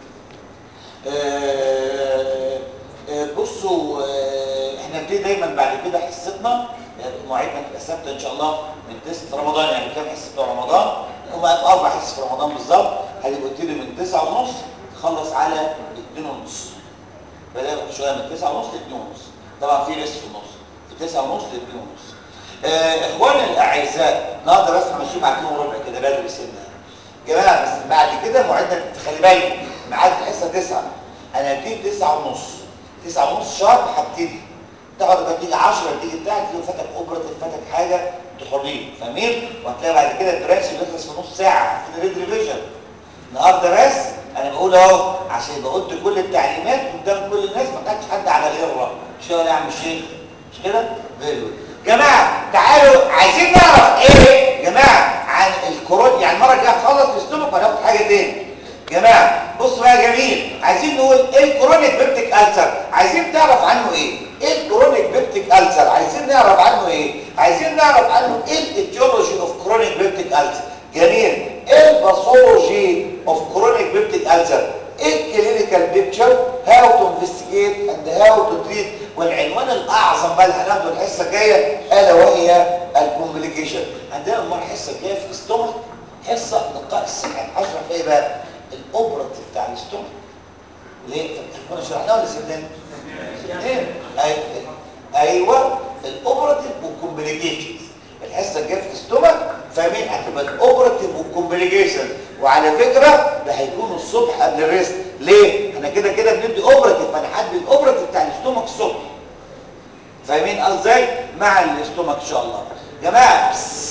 آه، آه، بصوا آه، احنا بنبتدي دايما بعد كده حصتنا مواعيدنا تبقى ثابته ان شاء الله من تسعة في رمضان يعني كام حصه بتوع رمضان هم اربع حصص في رمضان بالظبط هتبقوا تبتدي من تسعة ونص تخلص على اتنين ونص بدأ شويه من تسعة ونص لاتنين ونص طبعا في ريست في النص في تسعة ونص لاتنين ونص آه، اخواني الاعزاء النهارده بس همشيهم على اتنين وربع كده بدري سنه جماعه بس بعد كده موعدنا خلي بالكم ميعاد الحصه 9 انا هبتدي 9 ونص 9 ونص شهر هبتدي تقعد بقى تيجي 10 تيجي بتاع تلاقي فاتك اوبرتيف فاتك حاجه تحرين فاهمين وهتلاقي بعد كده البرانش بيخلص في نص ساعه في الريد ريفيجن النهارده بس انا بقول اهو عشان يبقى قلت كل التعليمات قدام كل الناس ما كانش حد على غيره مش كده يا عم الشيخ مش كده فيري جماعه تعالوا عايزين نعرف ايه جماعه عن الكورونا يعني المره الجايه نخلص الاستومك وهناخد حاجه تاني جماعه بصوا بقى يا جميل عايزين نقول ايه الكرونيك بيبتيك السر عايزين تعرف عنه ايه ايه الكرونيك بيبتيك السر عايزين نعرف عنه ايه عايزين نعرف عنه ايه الايتيولوجي اوف كرونيك بيبتيك السر جميل ايه الباثولوجي اوف كرونيك بيبتيك السر ايه الكلينيكال بيكتشر هاو تو انفستيجيت اند هاو تو تريت والعنوان الاعظم بقى اللي هناخده الحصه الجايه الا وهي الكومبليكيشن عندنا المره الحصه الجايه في الاستومك حصه لقاء الصحه اشرح ايه بقى الاوبراتيف بتاع الاستومك ليه كنا شرحناه ولا سيبناه سيبناه ايوه الاوبراتيف والكومبليكيشنز الحصه الجايه في الاستومك فاهمين هتبقى الاوبراتيف والكومبليكيشن وعلى فكره ده هيكون الصبح قبل الريست ليه احنا كده كده بندي اوبراتيف فنحدد الاوبراتيف بتاع الاستومك الصبح فاهمين ازاي مع الاستومك ان شاء الله جماعه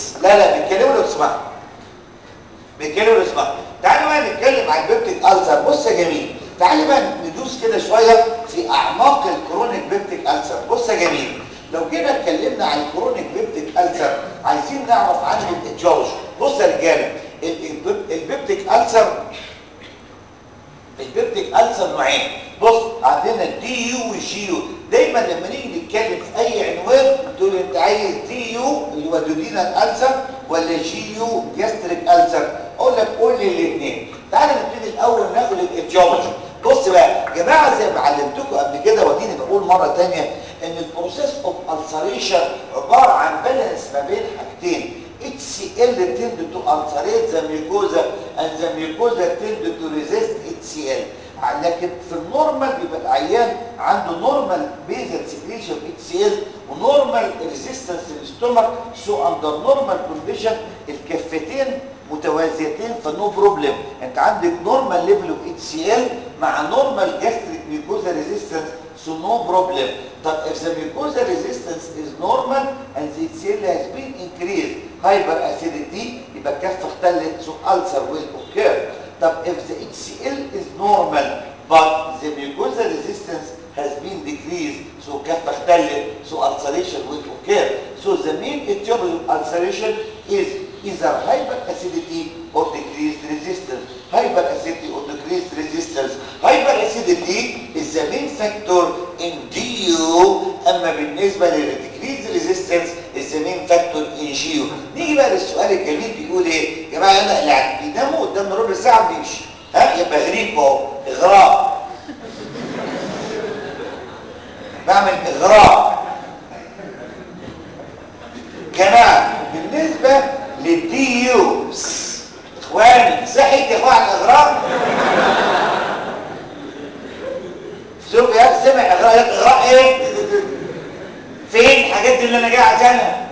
لا لا بيتكلموا لو تسمعوا بيتكلموا لو تسمعوا تعالوا بقى نتكلم عن بيبتيك ألسر بص يا جميل تعالوا بقى ندوس كده شويه في اعماق الكرونيك بيبتيك ألسر بص يا جميل لو جينا اتكلمنا عن الكرونيك بيبتيك ألسر عايزين نعرف عنه الاتيولوجي بص يا رجاله البيبتيك ألسر البيبتيك ألسر نوعين بص عندنا دي يو وجي يو دايما لما نيجي نتكلم في اي عنوان تقول انت عايز دي يو اللي هو دودينال ألسر ولا جي يو جاستريك ألسر اقول لك قول لي الاثنين تعالى نبتدي الاول ناخد الايتيولوجي بص بقى يا جماعه زي ما علمتكم قبل كده وديني بقول مره ثانيه ان البروسيس اوف السريشن عباره عن بالانس ما بين حاجتين HCl tend to ulcerate the mucosa and the mucosa tend to resist HCl لكن في النورمال بيبقى العيان عنده نورمال بيزل سكريشن HCl ونورمال ريزيستنس للستومك سو اندر نورمال كونديشن الكفتين متوازيتين فنو بروبلم انت عندك نورمال ليفل اوف HCl مع نورمال جاستريك ميوكوزا ريزيستنس so no problem but if the mucosa resistance is normal and the HCl has been increased hyperacidity يبقى الكفه اختلت so ulcer will occur طب if the HCl is normal but the mucosa resistance has been decreased so كفه اختلت so ulceration will occur so the main etiology of ulceration is either hyperacidity or decreased resistance hyperacidity or decreased resistance hyperacidity is the main factor in DU اما بالنسبه للديكريز ريزيستنس is the main factor in GU نيجي بقى للسؤال الجميل بيقول ايه يا جماعه انا اللي بيناموا قدامنا ربع ساعه بيمشي ها يبقى غريب اهو اغراء بعمل اغراء جماعه بالنسبه للدي يو اخواني صحيت يا اخوان الاغراء شوف يا اخي سمع اغراء اغراء ايه فين الحاجات دي اللي انا جاي عشانها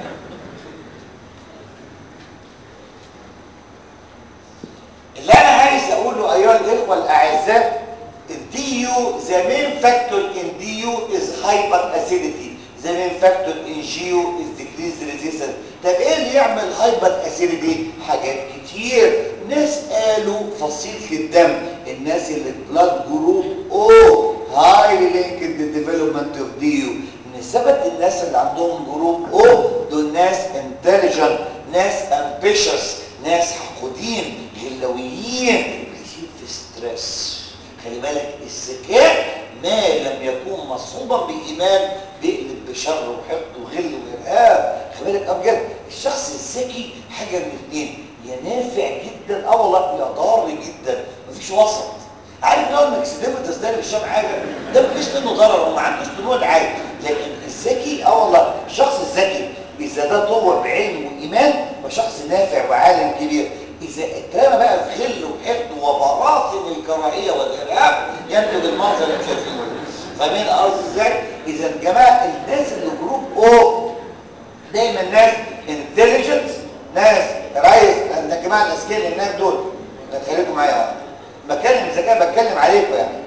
اللي انا عايز اقوله ايها الاخوه الاعزاء الدي يو ذا مين فاكتور ان دي يو از هايبر اسيديتي ذا مين فاكتور ان جي يو از ديكريز ريزيستنس طب ايه اللي يعمل هايبر اسيديتي حاجات كتير ناس قالوا فصيله الدم الناس اللي بلاد جروب او هاي لينكد ديفلوبمنت اوف دي يو ان ثبت الناس اللي عندهم جروب او دول ناس انتليجنت ناس امبيشس ناس حقودين غلويين عايشين في ستريس خلي بالك الذكاء ما لم يكون مصحوبا بايمان بيقلب بشر وحقد وغل وارهاب خلي بالك اه بجد الشخص الذكي حاجه من الاثنين يا نافع جدا اه والله يا ضار جدا مفيش وسط عارف لو انك سيديمتس ده مش شايف حاجه ده مفيش منه ضرر وما عندوش بنود عادي لكن الذكي اه والله الشخص الذكي اذا ده طور بعلم وايمان فشخص نافع وعالم كبير اذا اترمى بقى في غل وحقد وبراثن الكراهيه والارهاب ينتج المنظر اللي انتم شايفينه فاهمين قصدي ازاي اذا جماعه الناس اللي جروب او دايما ناس انتليجنت ناس رايز يا جماعه الاذكياء اللي هناك دول خليكم معايا بتكلم ذكاء بتكلم عليكم يعني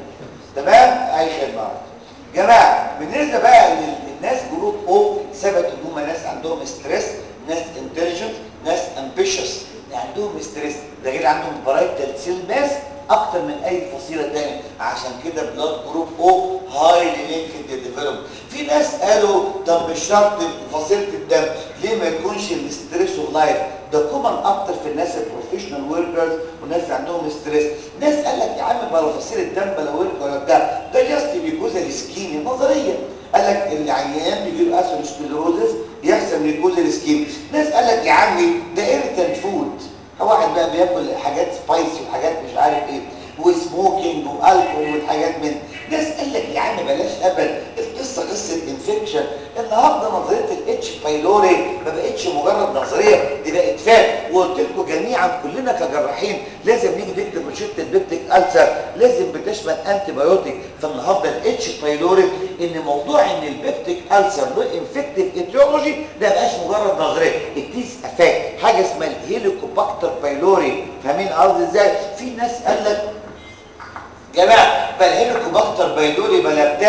تمام اي خدمه جماعه بالنسبه بقى للناس جروب او ثبت ان هم ناس عندهم ستريس ناس انتليجنت ناس امبيشس عندهم ستريس ده غير عندهم برايتال سيل ماس اكتر من اي فصيله تانية عشان كده بلاد جروب او هايلي لينكد ديفلوبمنت في ناس قالوا طب مش شرط فصيله الدم ليه ما يكونش الستريس اوف لايف ده كومن اكتر في الناس البروفيشنال وركرز والناس اللي عندهم ستريس ناس قال لك يا عم بلا فصيله الدم بلا ورك ولا بتاع ده جاست بيكوز الاسكيميا نظريه قال لك العيان بيجي له اثيروسكليروزس يحصل ميكوز الاسكيميا ناس قال لك يا عمي ده ايرتنت فود واحد بقى بياكل حاجات سبايسي وحاجات مش عارف ايه وسموكينج والكول والحاجات من ناس قال لك يا عم بلاش ابدا القصه قصه انفكشن النهارده نظريه الاتش بايلوري ما بقتش مجرد نظريه دي بقت فات وقلت لكم جميعا كلنا كجراحين لازم نيجي نكتب روشته البيبتيك السر لازم بتشمل انتي بايوتيك فالنهارده الاتش بايلوري ان موضوع ان البيبتيك السر له انفكتيف ايتيولوجي ده بقاش مجرد نظريه اتيز افاكت حاجه اسمها الهيليكوباكتر بايلوري فاهمين قصدي ازاي في ناس قال لك جماعه بل هيليكوباكتر بايلوري بلا بتاع في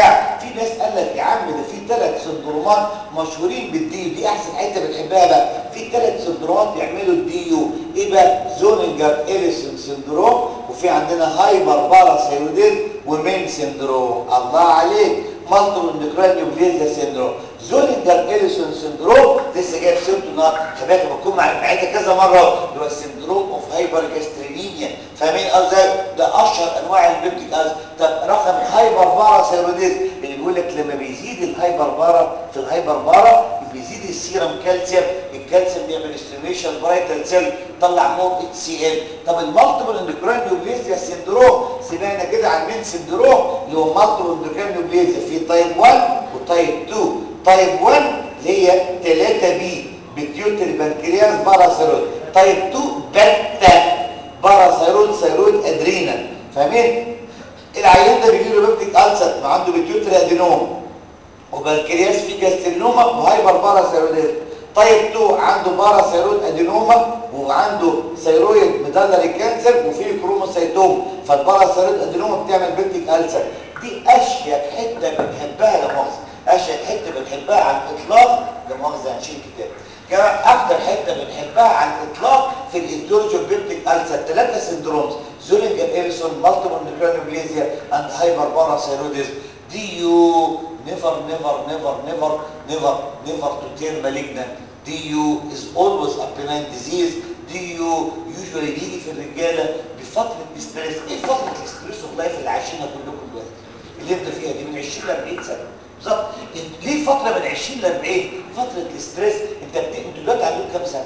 في ناس قال لك يا عم ده في ثلاث سندرومات مشهورين بالديو دي احسن حته بنحبها بقى في ثلاث سندرومات يعملوا الديو ايه بقى زونينجر اليسون سندروم وفي عندنا هايبر باراثايرويديز ومين سندروم الله عليك مالتيبل اندوكراين نيوبليزيا سيندروم زولينجر اليسون سيندروم لسه جايب سيرته النهارده خلي بكون معاك كذا مره اللي هو السيندروم اوف هايبر جاسترينيميا فاهمين قصدي ده اشهر انواع البيبتيك أز طب رقم الهايبر بارا ثيروديز اللي بيقول لك لما بيزيد الهايبر بارا في الهايبر بارا بيزيد السيرم كالسيوم الكالسيوم بيعمل ستيميشن برايتال سيل طلع مور اتش سي ال طب المالتيبل اندوكراين نيوبليزيا سيندروم سمعنا كده عن مين سيندروم اللي هو مالتيبل اندوكراين نيوبليزيا في تايب 1 وتايب 2 تايب 1 اللي هي 3 بي بتيوتري بنكرياس باراثيرويد تايب 2 بتا باراثيرويد ثيرويد ادرينال فاهمين العيان ده بيجي له بيبتيك ألسر ما عنده بتيوتري ادينوم وبنكرياس فيه جاسترينوما وهايبر باراثيرويديزم تايب 2 عنده باراثيرويد ادينوما وعنده ثيرويد ميدالري كانسر وفيه كروموسايتوم فالباراثيرويد ادينوما بتعمل بيبتيك ألسر دي اشيك حته بنحبها لا مؤاخذه اشيك حته بنحبها على الاطلاق لا مؤاخذه هنشيل الكتاب كمان اكتر حته بنحبها على الاطلاق في الايديولوجي بيبتيك ألسر ثلاثه سندرومز زولينجر اريسون مالتيبل نيوكليوبليزيا اند هايبر باراثيرويديزم دي يو never never never never never never to turn malignant DU is always a benign disease DU usually بيجي في الرجاله بفتره ستريس ايه فتره الستريس اوف لايف اللي عايشينها كلكم دلوقتي اللي انت فيها دي من 20 ل 40 سنه بالظبط ليه فتره من 20 ل 40 فتره الاستريس انت بت... انت دلوقتي عندك كام سنه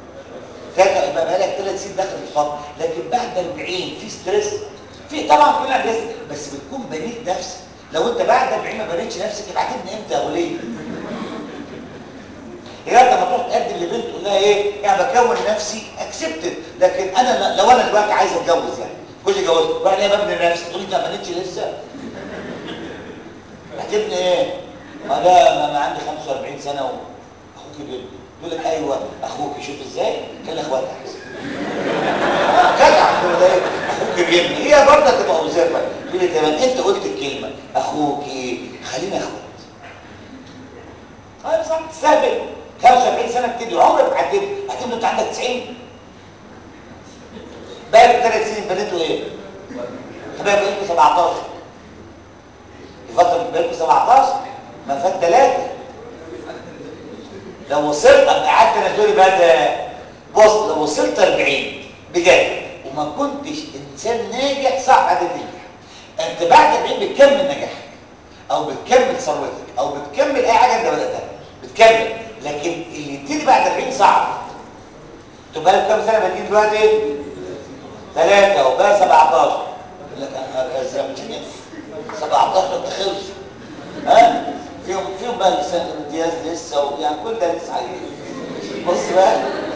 فاكر يبقى بقالك ثلاث سنين داخل الفتره لكن بعد 40 في ستريس في طبعا كل عندنا بس بتكون بنيت نفسك لو انت بعد 40 ما بنيتش نفسك ابعتني امتى يا وليه هي انت لما تروح تقدم لبنت تقول لها ايه يعني بكون نفسي اكسبتد لكن انا لو انا دلوقتي عايز اتجوز يعني جوزي جوز بعد ايه ببني نفسي تقول لي انت ما بنيتش لسه هتبني ايه ما ده ما انا عندي 45 سنه واخوك بيبني يقول لك ايوه اخوك شوف ازاي كان اخواتك جدع تقول ايه اخوك بيبني هي برضه تبقى وظيفه تقول لي تمام انت قلت الكلمه اخوك خلينا اخوات اه صح تستهبل 75 سنه بتدي عمرك ما هتبني هتبني انت عندك 90 بقى ثلاث سنين بنيته ايه؟ بقى بقيتوا 17 الفتره بقيتوا 17 ما فات ثلاثه لو وصلت قعدت انا تقولي بقى ده بص لو وصلت 40 بجد وما كنتش انسان ناجح صعب هتنجح انت بعد 40 بتكمل نجاحك او بتكمل ثروتك او بتكمل اي حاجه انت بداتها بتكمل لكن اللي يبتدي بعد 40 صعب تبقى لك كام سنه بتجي دلوقتي ثلاثه وبقى 17 لك انا ازاي 17 انت خلص ها فيهم فيهم بقى لسان الامتياز لسه يعني كل ده لسه عايز بص بقى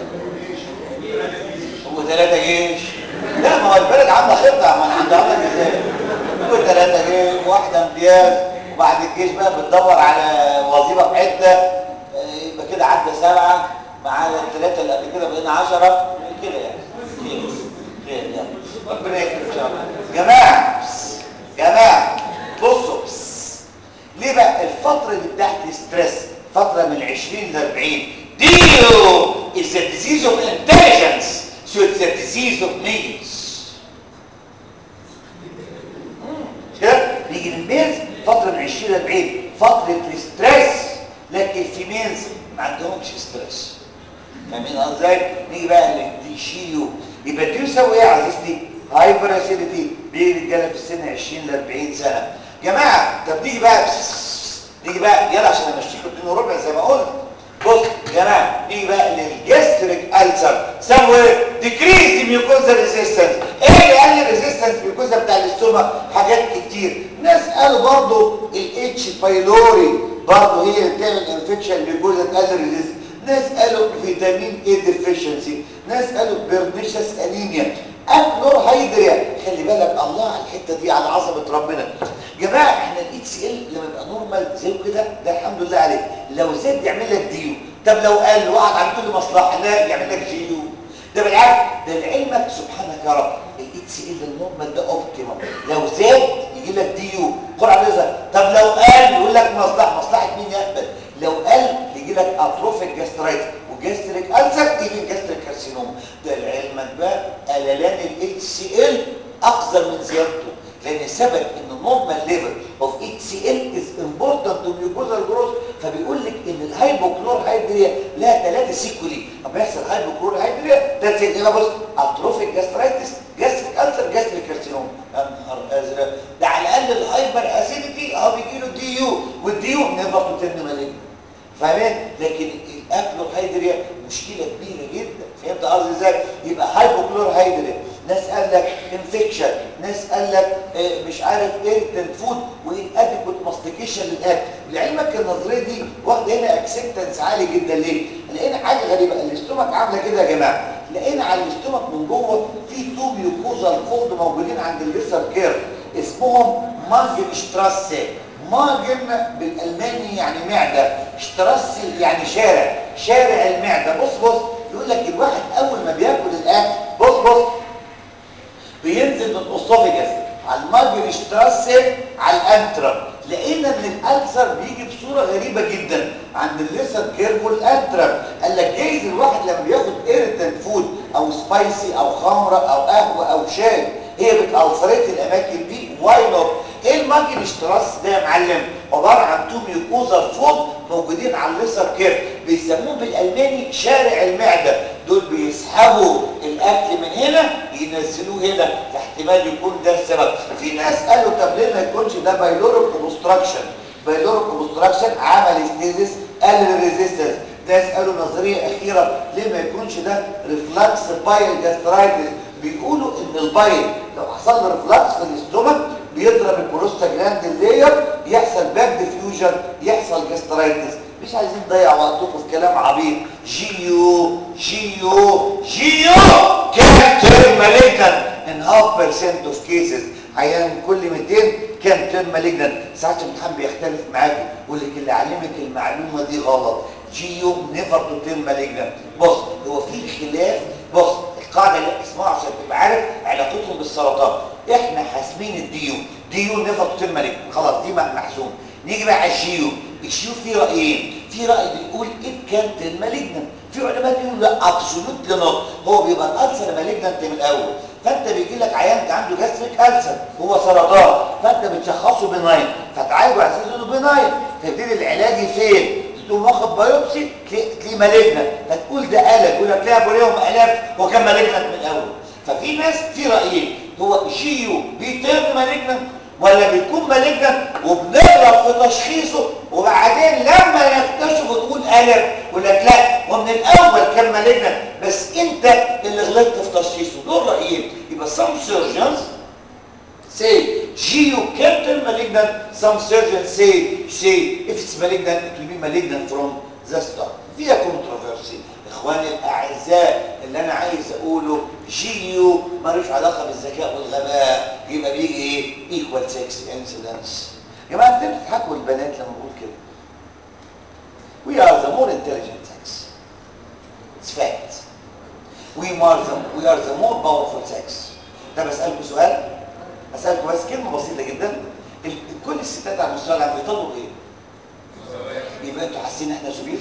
هو ثلاثة جيش لا ما هو البلد عندها خطة ما انا عندها عندك ازاي هو ثلاثة جيش واحدة امتياز وبعد الجيش بقى بتدور على وظيفة في حتة يبقى كده عدى سبعة مع الثلاثة اللي قبل كده بقينا عشرة كده يعني خير خير يعني ربنا يكرم ان شاء الله جماعة جماعة بصوا ليه بقى الفترة اللي تحت ستريس فترة من 20 ل 40 ديو is a disease of intelligence so it's a disease of means كده نيجي للميلز فترة من 20 ل 40 فترة الستريس لكن الفيميلز ما عندهمش ستريس فاهمين ازاي؟ نيجي بقى للديشيو يبقى دي يساوي ايه يا عزيزتي؟ هايبر اسيديتي بيجي رجاله في السن 20 ل 40 سنه جماعه طب نيجي بقى نيجي بقى يلا عشان امشيكم 2 وربع زي ما قلت بص يا جماعه نيجي بقى للجستريك ألسر سموه ديكريز ميوكوزا ريزيستنس ايه اللي قال الريزيستنس ميوكوزا بتاع الاستوما حاجات كتير ناس قالوا برضو الاتش بايلوري برضو هي اللي بتعمل انفكشن ميوكوزا تقلل ريزيستنس ناس قالوا فيتامين اي ديفيشنسي ناس قالوا بيرنيشس انيميا اكلور هيدريا خلي بالك الله على الحته دي على عظمه ربنا جماعه احنا الاي سي ال لما يبقى نورمال زي كده ده الحمد لله عليه لو زاد يعمل لك ديو طب لو قل واحد عن كل مصلحه لا يعمل لك جيو ده بالعكس ده لعلمك سبحانك يا رب الاي سي ال النورمال ده اوبتيمم لو زاد يجي لك ديو قرعه رزق طب لو قال يقول لك مصلحه مصلحه مين يقبل لو قال يجي لك اتروفيك جاسترايتس وجاستريك ألسر ايفن جاستريك كارسينوم ده لعلمك بقى قللان ال سي ال اقذر من زيادته لان ثبت ان النورمال ليفل اوف اتش سي ال از امبورتنت تو ميوكوزال جروث فبيقول لك ان الهايبوكلور هيدريا لها ثلاثه سيكولي لما يحصل هايبوكلور هيدريا ده زي بص اتروفيك جاسترايتس جاستريك ألسر جاستريك كارسينوم يا نهار ازرق ده على الاقل الهايبر اسيديتي اهو بيجي له دي يو والدي يو نيفر تو ترن مالجنت فاهمين لكن الاكلور هيدريا مشكله كبيره جدا فهمت قصدي ازاي يبقى هايبوكلور هيدريا ناس قال لك انفكشن ناس قال لك اه مش عارف ايرتنت فود وان ادكوت ماستيكيشن للاكل لعلمك النظريه دي واخده هنا اكسبتنس عالي جدا ليه لقينا حاجه غريبه الاستومك عامله كده يا جماعه لقينا على الاستومك من جوه في تو ميوكوزال فولد موجودين عند الليسر كير اسمهم مانجن شتراسي ماجن بالالماني يعني معده اشتراسي يعني شارع شارع المعده بص بص يقول لك الواحد اول ما بياكل الاكل بص بص بينزل من الاسوفيجاس على الماجن اشتراسي على الانترم لقينا ان الالسر بيجي بصوره غريبه جدا عند الليسر كيرف والانترم قال لك جايز الواحد لما بياخد ايريتنت فود او سبايسي او خمره او قهوه او شاي هي بتالسريت الاماكن دي واي نوت ايه الماجن اشتراس ده يا معلم عباره عن تو ميوكوزا فود موجودين على الليسر كيرف بيسموه بالالماني شارع المعده دول بيسحبوا الاكل من هنا ينزلوه هنا احتمال يكون ده السبب في ناس قالوا طب ليه ما يكونش ده بايلوريك اوبستراكشن بايلوريك اوبستراكشن عمل ستيزيس قلل الريزيستنس ناس قالوا نظريه اخيره ليه ما يكونش ده ريفلاكس بايل جاسترايتس بيقولوا ان البايل لو حصل له ريفلاكس في الاستومك بيضرب البروستاجلاند اللاير يحصل باك ديفيوجن يحصل جاسترايتس مش عايزين نضيع وقتكم في كلام عبيط جيو جيو جيو كام تيرم مالجنت ان هاف بيرسنت اوف كيسز عيان كل 200 كام تيرم مالجنت ساعات الامتحان بيختلف معاكي يقول لك اللي علمك المعلومه دي غلط جيو نيفر تو تيرم مالجنت بص هو في خلاف بص القاعده اللي اسمها عشان تبقى عارف علاقتهم بالسرطان احنا حاسمين الديو ديو نيفر تو تيرم مالجنت خلاص دي محسوم نيجي بقى على الجيو الجيو فيه رايين في راي بيقول ات كان تيرم مالجنت في علماء بيقولوا لا ابسولوت نوت هو بيبقى الالسر مالجنت من الاول فانت بيجي لك عيان عنده جاستريك ألسر هو سرطان فانت بتشخصه بناين فتعالجه على اساس انه بناين فيبتدي العلاج فين تقوم واخد بايوبسي تلاقيه مالجنت فتقول ده قلق يقول لك لا ابو ليهم الاف هو كان مالجنت من الاول ففي ناس في رايين هو جيو بيتم مالجنت ولا بيكون مالجنت وبنغلط في تشخيصه وبعدين لما نكتشف ونقول قلب يقول لك لا ومن الاول كان مالجنت بس انت اللي غلطت في تشخيصه دول رايين يبقى some surgeons say geo can turn malignant some surgeons say say if it's malignant it will be malignant from the start فيها controversy اخواني الاعزاء اللي انا عايز اقوله جيو ملوش علاقه بالذكاء والغباء يبقى بيجي ايه equal sex incidence يا جماعه انتوا بتضحكوا البنات لما بقول كده we are the more intelligent sex it's fact we are the, we are the more powerful sex ده بسألكم سؤال أسألكم بس كلمة بسيطة جدا كل الستات على المستوى العام بيطلبوا ايه؟ يبقى انتوا حاسين احنا سبيل؟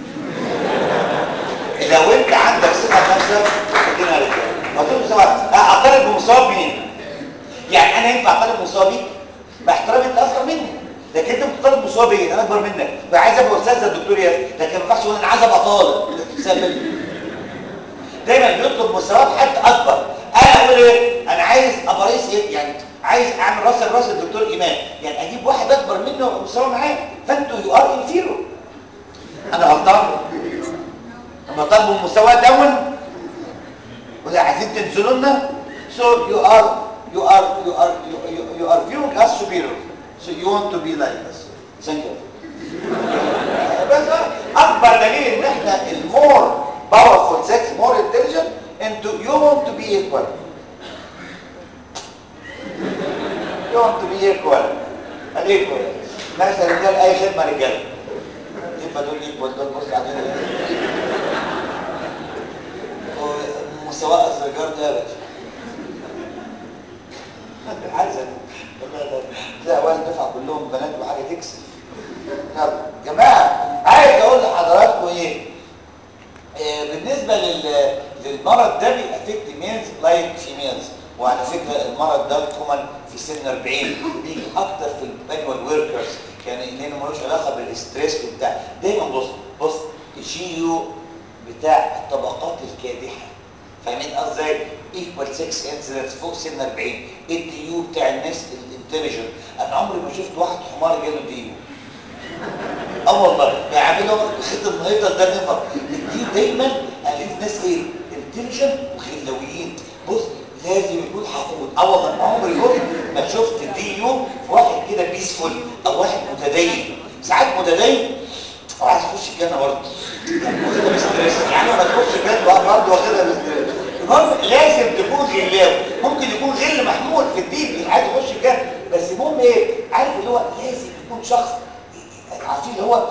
لو انت عندك ثقة بنفسك ادينا رجاله ما تقولوا سواء اعترض بمستوى مين؟ يعني انا ينفع اعترض بمستوى بيك؟ باحترامي انت اصغر مني لكن انت بتطالب بمستوى بيا انا اكبر منك وعايز ابقى استاذ زي الدكتور ياسر لكن ما ينفعش اقول انا عايز ابقى طالب بسبب دايما بيطلب مستويات حد اكبر انا اقول ايه انا عايز ابقى رئيس ايه يعني عايز اعمل راس راس الدكتور ايمان يعني اجيب واحد اكبر منه مستوى معاه فانتوا يو ار انفيرو انا غلطان لما طالبوا مستوى داون ولا عايزين تنزلوا لنا so you are you are you are you, you, you are viewing us superior so you want to be like us thank you بس اكبر دليل ان احنا المور powerful sex more intelligent and to, you want to be equal you want to be equal الايكوال مثلا رجال اي خدمه رجال يبقى دول ايكوال دول بص علينا مستوى الزجار ده يا باشا عايز لا اوائل الدفعه كلهم بنات وحاجه تكسب يلا جماعه عايز اقول لحضراتكم ايه آه، بالنسبه لل... للمرض ده بيأفكت ميلز لايك فيميلز وعلى فكره المرض ده كومن في سن 40 بيجي اكتر في المانوال وركرز يعني لانه ملوش علاقه بالاستريس وبتاع دايما بص بص الجي يو بتاع الطبقات الكادحه فاهمين قصدي ايكوال 6 انسيدنتس فوق سن 40 الدي يو بتاع الناس الانتليجنت انا عمري ما شفت واحد حمار جاله دي يو اه والله بيعملوا خد النهيضه ده نفر الديو دايما هنشوف ناس ايه انتليجنت وخلويين بص لازم يكون حقود اه والله عمري بص ما شفت ديو في واحد كده بيسفول او واحد متدين ساعات متدين او عايز يخش الجنه برضه واخدها بستريس يعني ما تخش الجنه برضه واخدها بستريس المهم لازم تكون غلاوي ممكن يكون غل محمول في الدين مش عايز يخش الجنه بس المهم ايه عارف اللي هو لازم يكون شخص عارفين اللي هو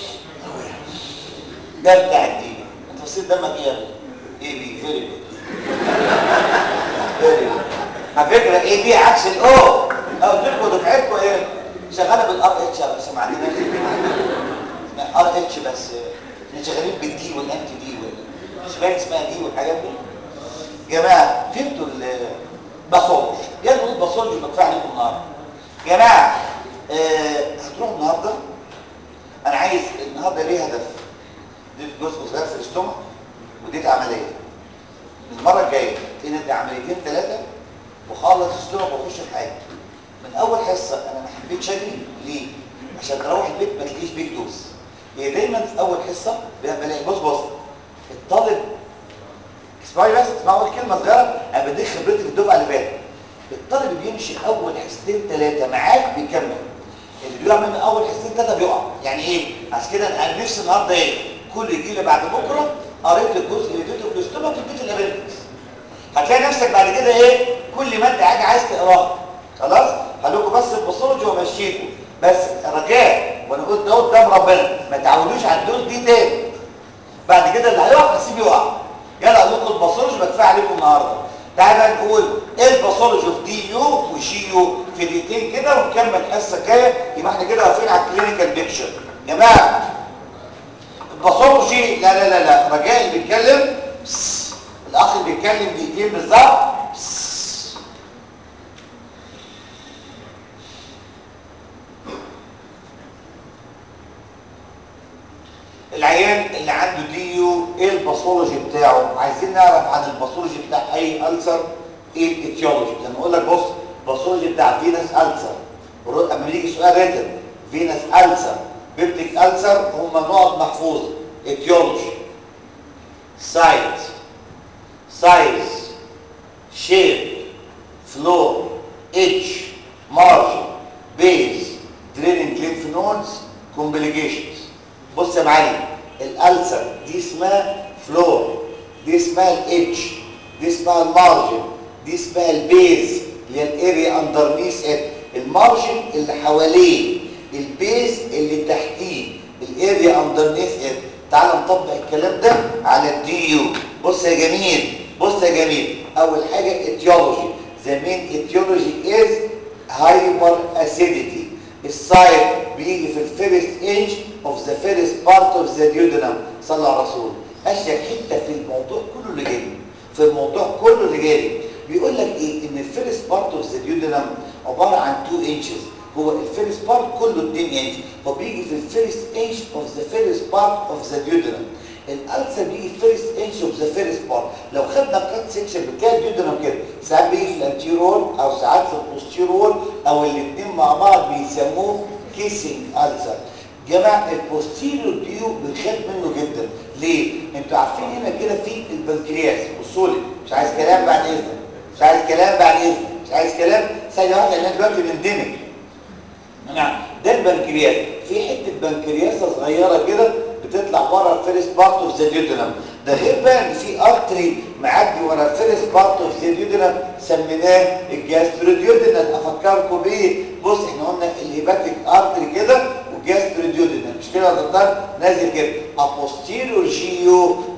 ده بتاع الدين انت بصير دمك ايه يا ابني ايه بي فيري جود فيري جود على فكره ايه بي عكس الاو او قلت لكم دفعتكم ايه شغاله بالار اتش بس ما عندناش ار اتش بس احنا شغالين بالدي والانتي دي وال شباب اسمها دي والحاجات دي جماعه فهمتوا الباثولوجي يلا نقول باثولوجي بدفع عليكم النهارده جماعه آه هتروحوا النهارده انا عايز النهارده ليه هدف دي جزء صغير في الاستومك وديت عمليه المره الجايه ندي عمليتين ثلاثه وخلص الاستومك واخش في حاجه من اول حصه انا ما حبيتش اجري ليه عشان تروح البيت ما تلاقيش بيك دوز هي دايما في اول حصه بلاقي بص بص الطالب اسمعوا بس اسمعوا الكلمه صغيره انا بديك خبرتي في الدفعه اللي فاتت الطالب بيمشي اول حصتين ثلاثه معاك بيكمل اللي بيقع منه اول حصتين ثلاثه بيقع يعني ايه عشان كده انا نفسي النهارده ايه كل يجي لي بعد بكره قريت الجزء اللي اديته في الاستومك اديته الابندكس هتلاقي نفسك بعد كده ايه كل ماده حاجه عايز تقراها خلاص هلوكوا بس الباثولوجي ومشيكوا بس رجاء وانا قلت ده قدام ربنا ما تعودوش على الدول دي تاني بعد كده اللي هيقع هسيب يقع يلا اقول لكم الباثولوجي بدفع عليكم النهارده تعالى بقى نقول ايه الباثولوجي في دي يو وشي يو في دقيقتين كده ونكمل الحصه الجايه يبقى احنا كده واقفين على الكلينيكال بيكشر يا جماعه الباثولوجي لا لا لا لا رجاء اللي بيتكلم بس. الاخ اللي بيتكلم دقيقتين بالظبط بس. العيان اللي عنده ديو ايه الباثولوجي بتاعه عايزين نعرف عن الباثولوجي بتاع اي ألسر ايه الايتيولوجي لما اقول لك بص الباثولوجي بتاع فينس ألسر اما يجي سؤال ريتن فينس ألسر بيبتيك ألسر هم نقط محفوظه ايتيولوجي سايز سايز شيب فلور اتش مارجن بيز دريننج لينف نودز كومبليكيشنز بص يا معلم الالسر دي اسمها فلور دي اسمها الاتش دي اسمها المارجن دي اسمها البيز اللي هي الاريا اندرنيس المارجن اللي حواليه البيز اللي تحتيه الاريا اندرنيس تعال نطبق الكلام ده على الديو بص يا جميل بص يا جميل اول حاجه اتيولوجي ذا مين اتيولوجي از هايبر اسيديتي السايد بيجي في الفيرست انش اوف ذا فيرست بارت اوف ذا ديودنم صلى على الرسول اشيك حته في الموضوع كله اللي جاي في الموضوع كله اللي جاي بيقول لك ايه ان الفيرست بارت اوف ذا ديودنم عباره عن 2 انشز هو الفيرست بارت كله 2 انش هو بيجي في الفيرست انش اوف ذا فيرست بارت اوف ذا ديودنم الالسر بيجي فيرست انش اوف ذا فيرست بارت لو خدنا كات سيكشن بتاع الديودنم كده ساعات بيجي في الانتيرول او ساعات في البوستيرول او الاثنين مع بعض بيسموه كيسنج السر جماعه البوستيريور ديو بنخاف منه جدا ليه انتوا عارفين هنا كده في البنكرياس بصوا لي مش عايز كلام بعد اذنك مش عايز كلام بعد اذنك مش عايز كلام ثانيه واحده لان دلوقتي بندمج نعم ده البنكرياس في حته بنكرياسه صغيره كده بتطلع ورا الفيرست بارت اوف ذا ديودنم ده غير بقى ان في ارتري معدي ورا الفيرست بارت اوف ذا ديودنم سميناه الجاستروديودنم افكركم بيه بص احنا قلنا الهيباتيك ارتري كده والجاستروديودنم مش كده يا دكتور نازل كده ابوستيريور جيو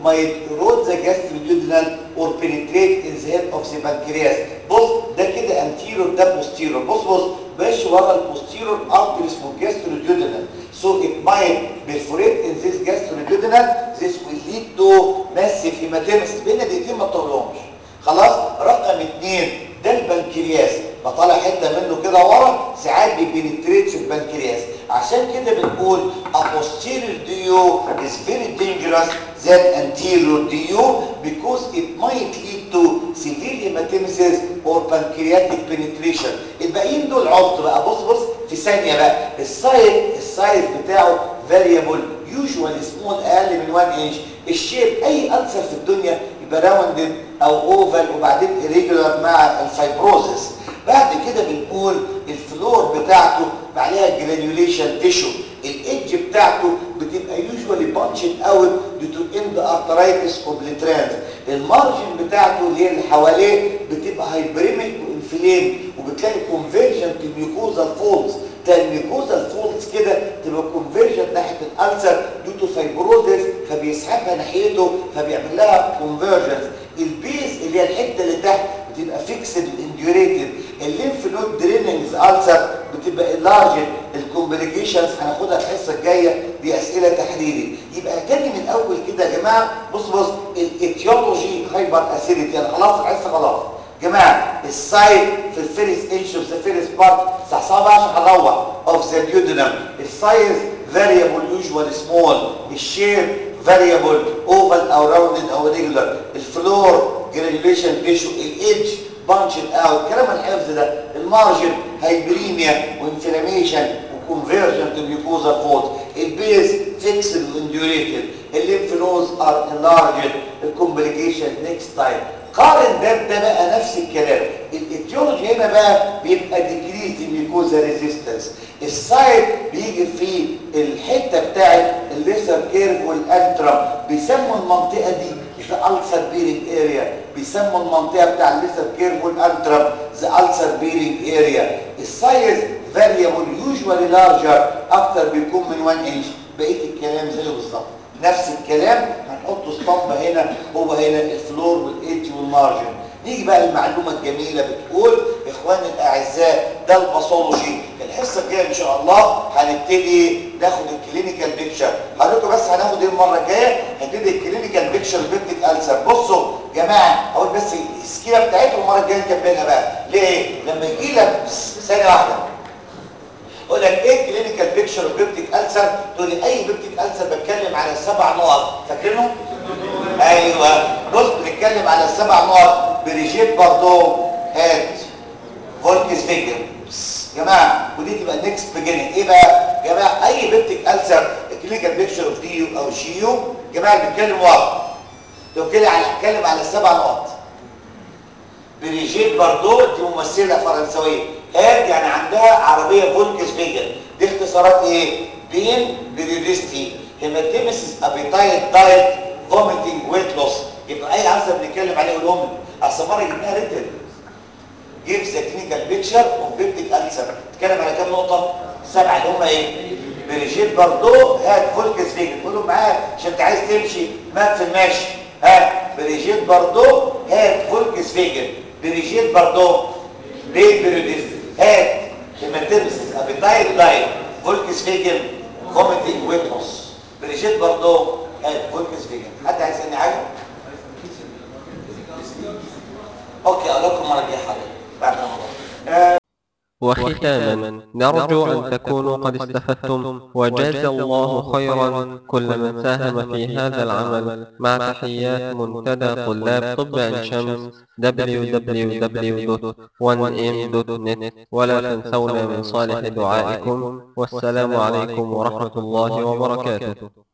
might erode the gastroduodenal or penetrate in the head of the pancreas بص ده كده anterior ده posterior بص بص ماشي ورا البوستيرور artery اسمه gastroduodenal so it might perforate in this gastroduodenal this will lead to massive hematemesis بينا دقيقتين ما تطولهمش خلاص رقم اثنين ده البنكرياس بطلع حته منه كده ورا ساعات بيبنتريت في البنكرياس عشان كده بنقول a posterior DU is very dangerous than anterior DU because it might lead to severe hematemesis or pancreatic penetration الباقيين دول عبط بقى بص بص في ثانيه بقى السايز السايز بتاعه variable usually small اقل من 1 انش الشيب اي ألسر في الدنيا يبقى راوندد او اوفال وبعدين irregular مع الفايبروزس بعد كده بنقول الفلور بتاعته عليها جرانيوليشن تيشو الايدج بتاعته بتبقى يوجوالي بانشد اوت دي تو اند ارترايتس اوبليترانس المارجن بتاعته اللي هي اللي حواليه بتبقى هايبريميك وانفليم وبتلاقي كونفيرجن تو ميوكوزال فولز تلاقي الميوكوزال فولز كده تبقى كونفيرجن ناحيه الالسر دو تو فايبروزس فبيسحبها ناحيته فبيعمل لها كونفيرجنس البيز اللي هي الحته اللي تحت بتبقى فيكسد انديوريتد الليمف نود دريننجز السر بتبقى اللارجن الكومبليكيشنز هناخدها الحصه الجايه دي اسئله تحريري يبقى تاني من الاول كده يا جماعه بص بص الايتيولوجي هايبر اسيديتي يعني خلاص الحصه خلاص جماعه السايد في الفيرست انش اوف ذا فيرست بارت صحصحها بقى عشان هنروح اوف ذا ديودنم السايز فاريبل يوجوال سمول الشيب فاريبل اوفال او راوندد او ريجولار الفلور جرانيوليشن تيشو الايدج بانشد اوت كلام الحفظ ده المارجن هايبريميا وانفلاميشن وكونفيرجن تو ميوكوزا فولد البيز فيكسد وانديوريتد الليمف نودز ار انلارجد الكومبليكيشن نيكست تايم قارن ده بده بقى نفس الكلام الايتيولوجي هنا بقى بيبقى ديكريز الميكوزا ريزيستنس السايد بيجي في الحته بتاعت الليسر كيرف والانترم بيسموا المنطقه دي ذا السر بيرنج اريا بيسموا المنطقه بتاع الليسر كيرف والانترم ذا السر بيرنج اريا السايز فاريبل يوجوالي لارجر اكتر بيكون من 1 انش بقيه الكلام زيه بالظبط نفس الكلام هنحط اسطمبه هنا هو هنا الفلور والايدج والمارجن نيجي بقى المعلومه الجميله بتقول اخواني الاعزاء ده الباثولوجي الحصه الجايه ان شاء الله هنبتدي ناخد الكلينيكال بيكتشر هقول بس هناخد ايه المره الجايه هنبتدي الكلينيكال بيكتشر بيبتيك السر بصوا جماعه اقول بس السكيله بتاعتهم المره الجايه نكملها بقى ليه لما يجي لك ثانيه واحده اقول لك ايه كلينيكال بيكتشر وبيبتيك السر تقول لي اي بيبتيك السر بتكلم على سبع نقط فاكرينهم ايوه بص بنتكلم على السبع نقط بريجيت باردو هات فولكس فيجر جماعه ودي تبقى نيكست بيجيننج ايه بقى يا جماعه اي بيبتيك السر كلينيكال بيكتشر اوف ديو او شيو جماعه بنتكلم واحد لو كده هنتكلم على السبع نقط بريجيت باردو دي ممثله فرنسويه هاد يعني عندها عربيه فولكس فيجر دي اختصارات ايه بين بريودستي هيماتيمسيس ابيتايت دايت فوميتنج ويت لوس يبقى اي عرضه بنتكلم عليه قولهم اصل مره جبناها ريتل جيف ذا كلينيكال بيكتشر اوف بيبتيك السر اتكلم على كام نقطه سبعه اللي هم ايه بريجيت باردو هات فولكس فيجر قول لهم معايا عشان انت عايز تمشي مات في الماشي ها بريجيت باردو هات فولكس فيجر بريجيت باردو بيت بريودست هات هيماتيمسيس ابيتايت دايت فولكس فيجر فوميتنج ويت لوس بريجيت باردو هات فولكس فيجر حد عايز يسالني حاجه اوكي اقول لكم مره الجايه حاضر بعد رمضان وختاما نرجو أن تكونوا قد استفدتم وجاز الله خيرا كل من ساهم في هذا العمل مع تحيات منتدى طلاب طب عين شمس www.1m.net ولا تنسونا من صالح دعائكم والسلام عليكم ورحمة الله وبركاته